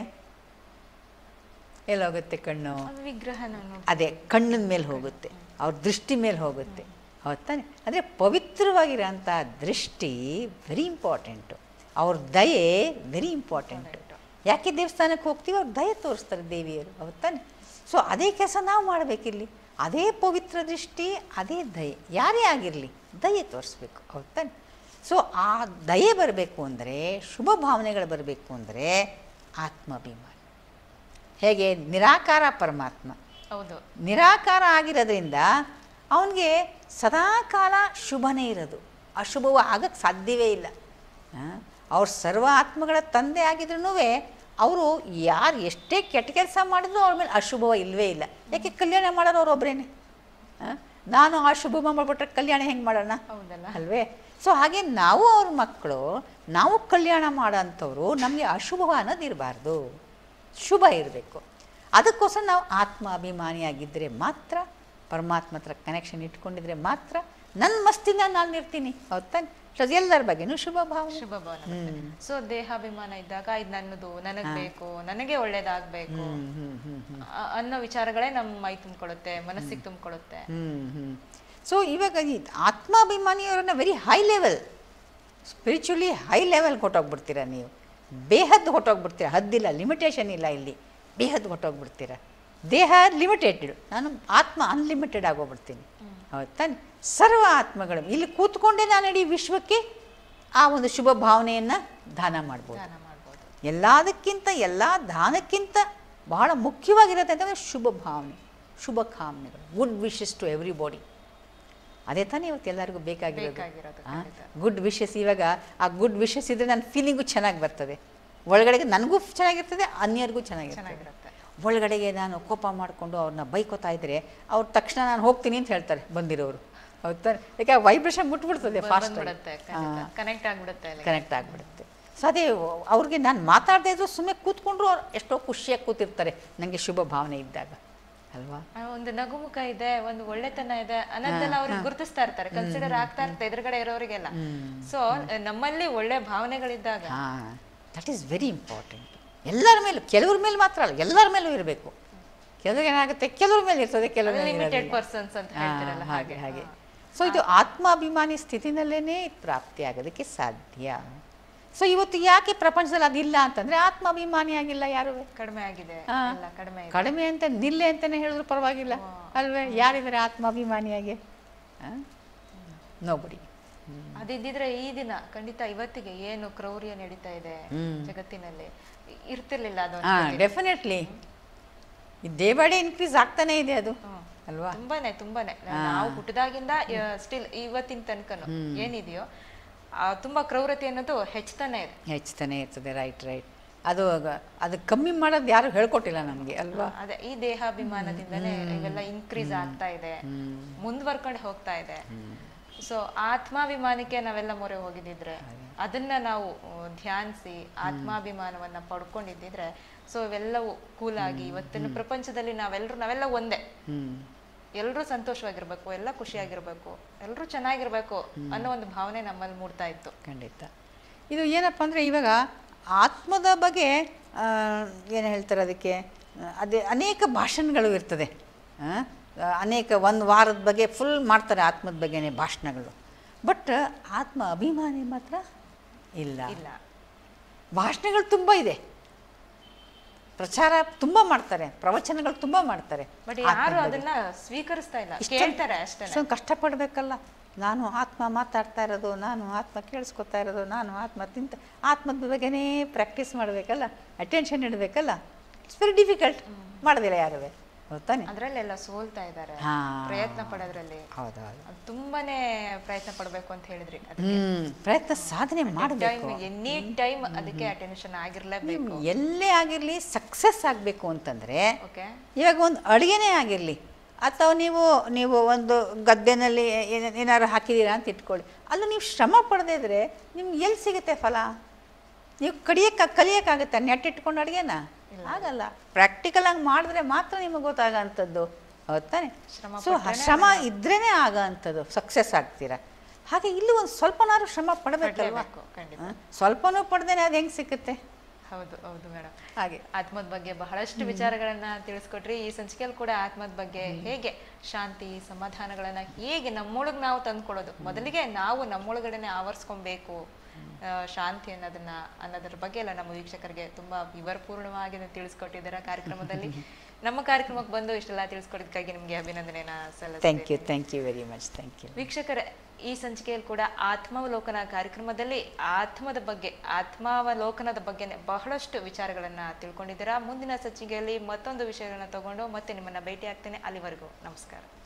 ಎಲ್ಲೋಗುತ್ತೆ ಕಣ್ಣು ವಿಗ್ರಹನ ನೋಡಿ ಅದೇ ಕಣ್ಣಿನ ಮೇಲೆ ಹೋಗುತ್ತೆ ಅವ್ರ ದೃಷ್ಟಿ ಮೇಲೆ ಹೋಗುತ್ತೆ ಹೌದ್ ತಾನೆ ಅಂದರೆ ಪವಿತ್ರವಾಗಿರೋಂಥ ದೃಷ್ಟಿ ವೆರಿ ಇಂಪಾರ್ಟೆಂಟು ಅವ್ರ ದಯೆ ವೆರಿ ಇಂಪಾರ್ಟೆಂಟು ಯಾಕೆ ದೇವಸ್ಥಾನಕ್ಕೆ ಹೋಗ್ತೀವಿ ಅವ್ರು ದಯೆ ತೋರಿಸ್ತಾರೆ ದೇವಿಯರು ಹೌದ್ ತಾನೆ ಸೊ ಅದೇ ಕೆಲಸ ನಾವು ಮಾಡಬೇಕಿಲ್ಲಿ ಅದೇ ಪವಿತ್ರ ದೃಷ್ಟಿ ಅದೇ ದಯೆ ಯಾರೇ ಆಗಿರಲಿ ದಯೆ ತೋರಿಸ್ಬೇಕು ಹೌದ್ ತಾನೆ ಸೊ ಆ ದಯೆ ಬರಬೇಕು ಅಂದರೆ ಶುಭ ಭಾವನೆಗಳು ಬರಬೇಕು ಅಂದರೆ ಆತ್ಮಾಭಿಮಾನ ಹೇಗೆ ನಿರಾಕಾರ ಪರಮಾತ್ಮ ಹೌದು ನಿರಾಕಾರ ಆಗಿರೋದ್ರಿಂದ ಅವನಿಗೆ ಸದಾಕಾಲ ಶುಭನೇ ಇರೋದು ಅಶುಭವು ಆಗಕ್ಕೆ ಸಾಧ್ಯವೇ ಇಲ್ಲ ಅವ್ರ ಸರ್ವ ಆತ್ಮಗಳ ತಂದೆ ಆಗಿದ್ರೂ ಅವರು ಯಾರು ಎಷ್ಟೇ ಕೆಟ್ಟ ಕೆಲಸ ಮಾಡಿದ್ರು ಅವ್ರ ಮೇಲೆ ಅಶುಭವ ಇಲ್ಲವೇ ಇಲ್ಲ ಯಾಕೆ ಕಲ್ಯಾಣ ಮಾಡೋರು ಅವ್ರೊಬ್ಬರೇನೆ ನಾನು ಅಶುಭ ಮಾಡಿಬಿಟ್ರೆ ಕಲ್ಯಾಣ ಹೆಂಗೆ ಮಾಡೋಣ ಹೌದಲ್ಲ ಅಲ್ವೇ ಸೊ ಹಾಗೆ ನಾವು ಅವ್ರ ಮಕ್ಕಳು ನಾವು ಕಲ್ಯಾಣ ಮಾಡೋಂಥವ್ರು ನಮಗೆ ಅಶುಭ ಅನ್ನೋದು ಇರಬಾರ್ದು ಶುಭ ಇರಬೇಕು ಅದಕ್ಕೋಸ್ಕರ ನಾವು ಆತ್ಮ ಅಭಿಮಾನಿಯಾಗಿದ್ದರೆ ಮಾತ್ರ ಪರಮಾತ್ಮ ಹತ್ರ ಕನೆಕ್ಷನ್ ಇಟ್ಕೊಂಡಿದ್ರೆ ಮಾತ್ರ ನನ್ನ ಮಸ್ತಿನ ನಾನು ಇರ್ತೀನಿ ಹೌದ್ ತಾನೆ ಸೊ ಎಲ್ಲರ ಬಗ್ಗೆನೂ ಶುಭ ಭಾವನೆ ಶುಭ ಭಾವನೆ ಸೊ ದೇಹಾಭಿಮಾನ ಇದ್ದಾಗ ಇದು ನನ್ನದು ನನಗ್ ಬೇಕು ನನಗೆ ಒಳ್ಳೇದಾಗ್ಬೇಕು ಹ್ಮ್ ಹ್ಮ್ ಹ್ಮ್ ಹ್ಮ್ ಅ- ಅನ್ನೋ ವಿಚಾರಗಳೇ ನಮ್ಮ ಮೈ ತುಂಬಿಕೊಳ್ಳುತ್ತೆ ಮನಸ್ಸಿಗೆ ತುಂಬಿಕೊಳ್ಳುತ್ತೆ ಹ್ಮ್ ಹ್ಮ್ ಸೊ ಇವಾಗ ಈ ಆತ್ಮಾಭಿಮಾನಿಯವರನ್ನ very high level spiritually high ಲೆವೆಲ್ಗೆ ಹೊಟ್ಟೋಗ್ಬಿಡ್ತೀರ ನೀವು ಬೇಹದ್ದು ಹೊಟ್ಟೋಗ್ಬಿಡ್ತೀರ ಹದ್ದಿಲ್ಲ ಲಿಮಿಟೇಷನ್ ಇಲ್ಲ ಇಲ್ಲಿ ಬೇಹದ್ದು ಹೊಟ್ಟೋಗ್ಬಿಡ್ತೀರ ದೇಹ ಲಿಮಿಟೆಡ್ ನಾನು ಆತ್ಮ ಅನ್ಲಿಮಿಟೆಡ್ ಆಗೋಗ್ಬಿಡ್ತೀನಿ ಹೌದು ತಾನೆ ಸರ್ವ ಆತ್ಮಗಳು ಇಲ್ಲಿ ಕೂತ್ಕೊಂಡೇ ನಾನು ಇಡೀ ವಿಶ್ವಕ್ಕೆ ಆ ಒಂದು ಶುಭ ಭಾವನೆಯನ್ನು ದಾನ ಮಾಡ್ಬೋದು ಧ್ಯಾನ ಮಾಡ್ಬೋದು ಎಲ್ಲದಕ್ಕಿಂತ ಎಲ್ಲ ದಾನಕ್ಕಿಂತ ಬಹಳ ಮುಖ್ಯವಾಗಿರುತ್ತೆ ಅಂತಂದರೆ ಶುಭ ಭಾವನೆ ಶುಭ ಕಾಮನೆಗಳು good wishes to everybody ಅದೇ ತಾನೇ ಇವತ್ತು ಎಲ್ಲರಿಗೂ ಬೇಕಾಗಿರೋದು ಬೇಕಾಗಿರೋದು, ಖಂಡಿತ. ಗುಡ್ ವಿಶಸ್ ಇವಾಗ ಆ ಗುಡ್ ವಿಶಸ್ ಇದ್ರೆ ನನ್ನ ಫೀಲಿಂಗು ಚೆನ್ನಾಗಿ ಬರ್ತದೆ ಒಳಗಡೆಗೆ ನನಗೂ ಚೆನ್ನಾಗಿರ್ತದೆ ಅನ್ಯರಿಗೂ ಚೆನ್ನಾಗಿರ್ತದೆ ಚೆನ್ನಾಗಿರುತ್ತೆ ಒಳಗಡೆಗೆ ನಾನು ಕೋಪ ಮಾಡಿಕೊಂಡು ಅವ್ರನ್ನ ಬೈಕೋತಾ ಇದ್ರೆ ಅವ್ರು ತಕ್ಷಣ ನಾನು ಹೋಗ್ತೀನಿ ಅಂತ ಹೇಳ್ತಾರೆ ಬಂದಿರೋರು ಹೌದಾ ಯಾಕೆ ವೈಬ್ರೇಷನ್ ಮುಟ್ಬಿಡ್ತದೆ ಫಾಸ್ಟ್ ಬಂದ್ಬಿಡುತ್ತೆ ಕನೆಕ್ಟ್ ಆಗ್ಬಿಡುತ್ತೆ ಅಲ್ಲಿ ಕನೆಕ್ಟ್ ಆಗಿಬಿಡುತ್ತೆ ಸೊ ಅದೇ ಅವ್ರಿಗೆ ನಾನು ಮಾತಾಡದೇ ಇದ್ರು ಸುಮ್ಮನೆ ಕೂತ್ಕೊಂಡ್ರು ಅವ್ರು ಎಷ್ಟೋ ಖುಷಿಯಾಗಿ ಕೂತಿರ್ತಾರೆ ನನಗೆ ಶುಭ ಭಾವನೆ ಇದ್ದಾಗ ಅಲ್ವಾ ಆ, ಒಂದು ನಗುಮುಖ ಇದೆ ಒಂದು ಒಳ್ಳೆತನ ಇದೆ ಅನ್ನೋದನ್ನ ಅವ್ರಿಗೆ ಗುರುತಿಸ್ತಾ ಇರ್ತಾರೆ ಕನ್ಸಿಡರ್ ಆಗ್ತಾ ಇರುತ್ತೆ ಎದುರುಗಡೆ ಇರೋರಿಗೆಲ್ಲ ಸೊ ನಮ್ಮಲ್ಲಿ ಒಳ್ಳೆ ಭಾವನೆಗಳಿದ್ದಾಗ ಹಾಂ ದಟ್ ಈಸ್ ವೆರಿ ಇಂಪಾರ್ಟೆಂಟ್ ಎಲ್ಲರ ಮೇಲೂ ಕೆಲವ್ರ ಮೇಲೆ ಮಾತ್ರ ಅಲ್ಲ ಎಲ್ಲರ ಮೇಲೂ ಇರಬೇಕು ಕೆಲವ್ರಿಗೆ ಏನಾಗುತ್ತೆ ಕೆಲವ್ರ ಮೇಲೆ ಇರ್ತದೆ ಕೆಲವ್ರ ಮೇಲೆ ಲಿಮಿಟೆಡ್ ಇರೋದಿಲ್ಲ. ಪರ್ಸನ್ಸ್ ಅಂತ ಹಾ, ಹೇಳ್ತಿರಲ್ಲ ಹಾಗೆ ಹಾಗೆ ಹಾಗೆ ಸೊ ಇದು ಆತ್ಮಾಭಿಮಾನಿ ಸ್ಥಿತಿನಲ್ಲೇ ಪ್ರಾಪ್ತಿ ಆಗೋದಕ್ಕೆ ಸಾಧ್ಯ ಸೊ ಇವತ್ತು ಯಾಕೆ ಪ್ರಪಂಚದಲ್ಲಿ ಅದಿಲ್ಲ ಅಂತಂದ್ರೆ ಆತ್ಮಾಭಿಮಾನಿ ಆಗಿಲ್ಲ ಯಾರು ಕಡಿಮೆ ಆಗಿದೆ ಹಾ. ಎಲ್ಲ ಕಡಿಮೆ ಇದೆ ಕಡಿಮೆ ಅಂತ ನಿಲ್ಲೆ ಅಂತಾನೆ ಹೇಳಿದ್ರು ಪರವಾಗಿಲ್ಲ ಅಲ್ವೇ ಯಾರಿದ್ದಾರೆ ಆತ್ಮಾಭಿಮಾನಿಯಾಗಿ ನೋಬಡಿ ಅದಿದ್ದಿದ್ರೆ ಈ ದಿನ ಖಂಡಿತ ಇವತ್ತಿಗೆ ಏನು ಕ್ರೌರ್ಯ ನಡೀತಾ ಇದೆ ಜಗತ್ತಿನಲ್ಲಿ ಇ- ಇರ್ತಿರ್ಲಿಲ್ಲ ಅದು ಹಾ definitely day by day increase ಆಗ್ತಾನೆ ಇದೆ ಅದು ಅಲ್ವಾ ತುಂಬಾನೇ ತುಂಬಾನೇ ನಾವು ಹುಟ್ಟಿದಾಗಿಂದ ಸ್ಟಿಲ್ ಇವತ್ತಿನ ತನಕನು ಏನಿದೆಯೋ ಆ, ತುಂಬಾ ಕ್ರೌರತೆ ಅನ್ನೋದು ಹೆಚ್ಚುತ್ತಾನೆ ಇದೆ ಹೆಚ್ಚುತ್ತಾನೆ ಇರ್ತದೆ ರೈಟ್ ರೈಟ್ ಅದು ಅದು ಕಮ್ಮಿ ಮಾಡೋದು ಯಾರು ಹೇಳ್ಕೊಟ್ಟಿಲ್ಲ ನಮಗೆ ಅಲ್ವಾ ಅದೇ ಈ ದೇಹಾಭಿಮಾನದಿಂದನೇ ಇವೆಲ್ಲ ಇನ್ಕ್ರೀಸ್ ಆಗ್ತಾ ಇದೆ ಮುಂದುವರ್ಕೊಂಡು ಹೋಗ್ತಾ ಇದೆ ಸೊ ಆತ್ಮಾಭಿಮಾನಕ್ಕೆ ನಾವೆಲ್ಲ ಮೊರೆ ಹೋಗಿದ್ದಿದ್ರೆ ಅದನ್ನ ನಾವು ಆ, ಧ್ಯಾನಿಸಿ ಆತ್ಮಾಭಿಮಾನವನ್ನ ಪಡ್ಕೊಂಡಿದ್ದಿದ್ರೆ ಸೊ ಇವೆಲ್ಲವೂ ಕೂಲ್ ಆಗಿ ಇವತ್ತಿನ ಪ್ರಪಂಚದಲ್ಲಿ ನಾವೆಲ್ಲರೂ ನಾವೆಲ್ಲ ಒಂದೇ ಹ್ಮ್ ಎಲ್ಲರೂ ಸಂತೋಷವಾಗಿರ್ಬೇಕು ಎಲ್ಲ ಖುಷಿಯಾಗಿರ್ಬೇಕು ಎಲ್ಲರೂ ಚೆನ್ನಾಗಿರ್ಬೇಕು ಅನ್ನೋ ಒಂದು ಭಾವನೆ ನಮ್ಮಲ್ಲಿ ಮೂಡ್ತಾ ಇತ್ತು ಖಂಡಿತ ಇದು ಏನಪ್ಪ ಅಂದರೆ ಇವಾಗ ಆತ್ಮದ ಬಗ್ಗೆ ಏನು ಹೇಳ್ತಾರೆ ಅದಕ್ಕೆ ಆ, ಅದೇ ಅನೇಕ ಭಾಷಣಗಳು ಇರ್ತದೆ ಆ, ಅನೇಕ ಒಂದು ವಾರದ ಬಗ್ಗೆ ಫುಲ್ ಮಾಡ್ತಾರೆ ಆತ್ಮದ ಬಗ್ಗೆನೇ ಭಾಷಣಗಳು ಬಟ್ ಆತ್ಮ ಅಭಿಮಾನಿ ಮಾತ್ರ ಇಲ್ಲ ಇಲ್ಲ ಭಾಷಣಗಳು ತುಂಬ ಇದೆ ಪ್ರಚಾರ ತುಂಬ ಮಾಡ್ತಾರೆ ಪ್ರವಚನಗಳು ತುಂಬ ಮಾಡ್ತಾರೆ ಬಟ್ ಯಾರು ಅದನ್ನ ಸ್ವೀಕರಿಸ್ತಾ ಇಲ್ಲ ಕೇಳ್ತಾರೆ ಅಷ್ಟೇ ಇಷ್ಟೊಂದು ಕಷ್ಟಪಡಬೇಕಲ್ಲ ನಾನು ಆತ್ಮ ಮಾತಾಡ್ತಾ ಇರೋದು ನಾನು ಆತ್ಮ ಕೇಳಿಸ್ಕೊತಾ ಇರೋದು ನಾನು ಆತ್ಮ ತಿಂತ ಆತ್ಮದ ಬಗ್ಗೆನೇ ಪ್ರಾಕ್ಟೀಸ್ ಮಾಡಬೇಕಲ್ಲ ಅಟೆನ್ಷನ್ ಇಡಬೇಕಲ್ಲ ಇಟ್ಸ್ ವೆರಿ ಡಿಫಿಕಲ್ಟ್ ಮಾಡೋದಿಲ್ಲ ಯಾರು ಹೌದಾನೆ ಅದ್ರಲ್ಲೆಲ್ಲ ಸೋಲ್ತಾ ಇದ್ದಾರೆ ಹಾ. ಪ್ರಯತ್ನ ಪಡೋದ್ರಲ್ಲಿ ಹೌದೌದು ಅದ್ ತುಂಬಾನೇ ಪ್ರಯತ್ನ ಪಡ್ಬೇಕು ಅಂತ ಹೇಳಿದ್ರಿ ಹ್ಮ್ ಪ್ರಯತ್ನ ಸಾಧನೆ ಮಾಡಬೇಕು ಟೈಮ್ ಎನಿ ಟೈಮ್ ಅದಕ್ಕೆ ಅಟೆನ್ಷನ್ ಆಗಿರ್ಲೇಬೇಕು ಎಲ್ಲೇ ಆಗಿರಲಿ ಸಕ್ಸಸ್ ಆಗಬೇಕು ಅಂತಂದರೆ ಓಕೆ ಇವಾಗ ಒಂದು ಅಡುಗೆನೇ ಆಗಿರಲಿ ಅಥವಾ ನೀವು ನೀವು ಒಂದು ಗದ್ದೆನಲ್ಲಿ ಏನ- ಏನಾದ್ರು ಹಾಕಿದ್ದೀರಾ ಅಂತ ಇಟ್ಕೊಳ್ಳಿ ಅಲ್ಲೂ ನೀವು ಶ್ರಮ ಪಡದೇ ಇದ್ರೆ ನಿಮ್ಗೆ ಎಲ್ಲಿ ಸಿಗುತ್ತೆ ಫಲ ನೀವು ಕಡಿಯಕ್ಕೆ ಕಲಿಯೋಕ್ಕಾಗುತ್ತೆ ನೆಟ್ ಇಟ್ಕೊಂಡು ಅಡುಗೆನ ಆಗಲ್ಲ ಪ್ರಾಕ್ಟಿಕಲ್ ಆಗಿ ಮಾಡಿದ್ರೆ ಮಾತ್ರ ನಿಮಗೆ ಗೊತ್ತಾಗೋಂಥದ್ದು ಹೌದ್ ತಾನೆ ಶ್ರಮ ಸೊ ಶ್ರಮ ಇದ್ರೇ ಆಗೋ ಅಂಥದ್ದು ಸಕ್ಸಸ್ ಆಗ್ತೀರಾ ಹಾಗೆ ಇಲ್ಲಿ ಒಂದು ಸ್ವಲ್ಪನಾದ್ರು ಶ್ರಮ ಪಡಬೇಕಲ್ವಾ ಪಡ್ಲೇಬೇಕು, ಖಂಡಿತ. ಸ್ವಲ್ಪನೂ ಪಡ್ದೇನೆ ಅದು ಹೆಂಗೆ ಸಿಕ್ಕುತ್ತೆ ಹೌದು ಹೌದು ಮೇಡಮ್ ಹಾಗೆ ಆತ್ಮದ ಬಗ್ಗೆ ಬಹಳಷ್ಟು ವಿಚಾರಗಳನ್ನ ತಿಳಿಸ್ಕೊಟ್ರಿ ಈ ಸಂಚಿಕೆಯಲ್ಲಿ ಕೂಡ ಆತ್ಮದ ಬಗ್ಗೆ ಹೇಗೆ ಶಾಂತಿ ಸಮಾಧಾನಗಳನ್ನ ಹೇಗೆ ನಮ್ಮೊಳಗ್ ನಾವು ತಂದ್ಕೊಡೋದು ಮೊದಲಿಗೆ ನಾವು ನಮ್ಮೊಳಗಡೆನೆ ಆವರಿಸ್ಕೊಬೇಕು ಆ, ಶಾಂತಿ ಅನ್ನೋದನ್ನ ಅನ್ನೋದ್ರ ಬಗ್ಗೆ ಎಲ್ಲ ನಮ್ಮ ವೀಕ್ಷಕರಿಗೆ ತುಂಬಾ ವಿವರಪೂರ್ಣವಾಗಿ ಅದನ್ನ ತಿಳಿಸ್ಕೊಟ್ಟಿದ್ದಾರೆ ಕಾರ್ಯಕ್ರಮದಲ್ಲಿ ನಮ್ಮ ಕಾರ್ಯಕ್ರಮಕ್ಕೆ ಬಂದು ಇಷ್ಟೆಲ್ಲ ತಿಳಿಸ್ಕೊಟ್ಟಿದ್ದಕ್ಕಾಗಿ ನಿಮ್ಗೆ ಅಭಿನಂದನೆನ ಸಲ್ಲಿಸ್ತೀನಿ thank you thank you very much thank you ವೀಕ್ಷಕರೇ ಈ ಸಂಚಿಕೆಯಲ್ಲಿ ಕೂಡ ಆತ್ಮಾವಲೋಕನ ಕಾರ್ಯಕ್ರಮದಲ್ಲಿ ಆತ್ಮದ ಬಗ್ಗೆ ಆತ್ಮಾವಲೋಕನದ ಬಗ್ಗೆನೇ ಬಹಳಷ್ಟು ವಿಚಾರಗಳನ್ನ ತಿಳ್ಕೊಂಡಿದ್ದೀರಾ ಮುಂದಿನ ಸಂಚಿಕೆಯಲ್ಲಿ ಮತ್ತೊಂದು ವಿಷಯಗಳನ್ನ ತಗೊಂಡು ಮತ್ತೆ ನಿಮ್ಮನ್ನ ಭೇಟಿ ಆಗ್ತೇನೆ ಅಲ್ಲಿವರೆಗೂ ನಮಸ್ಕಾರ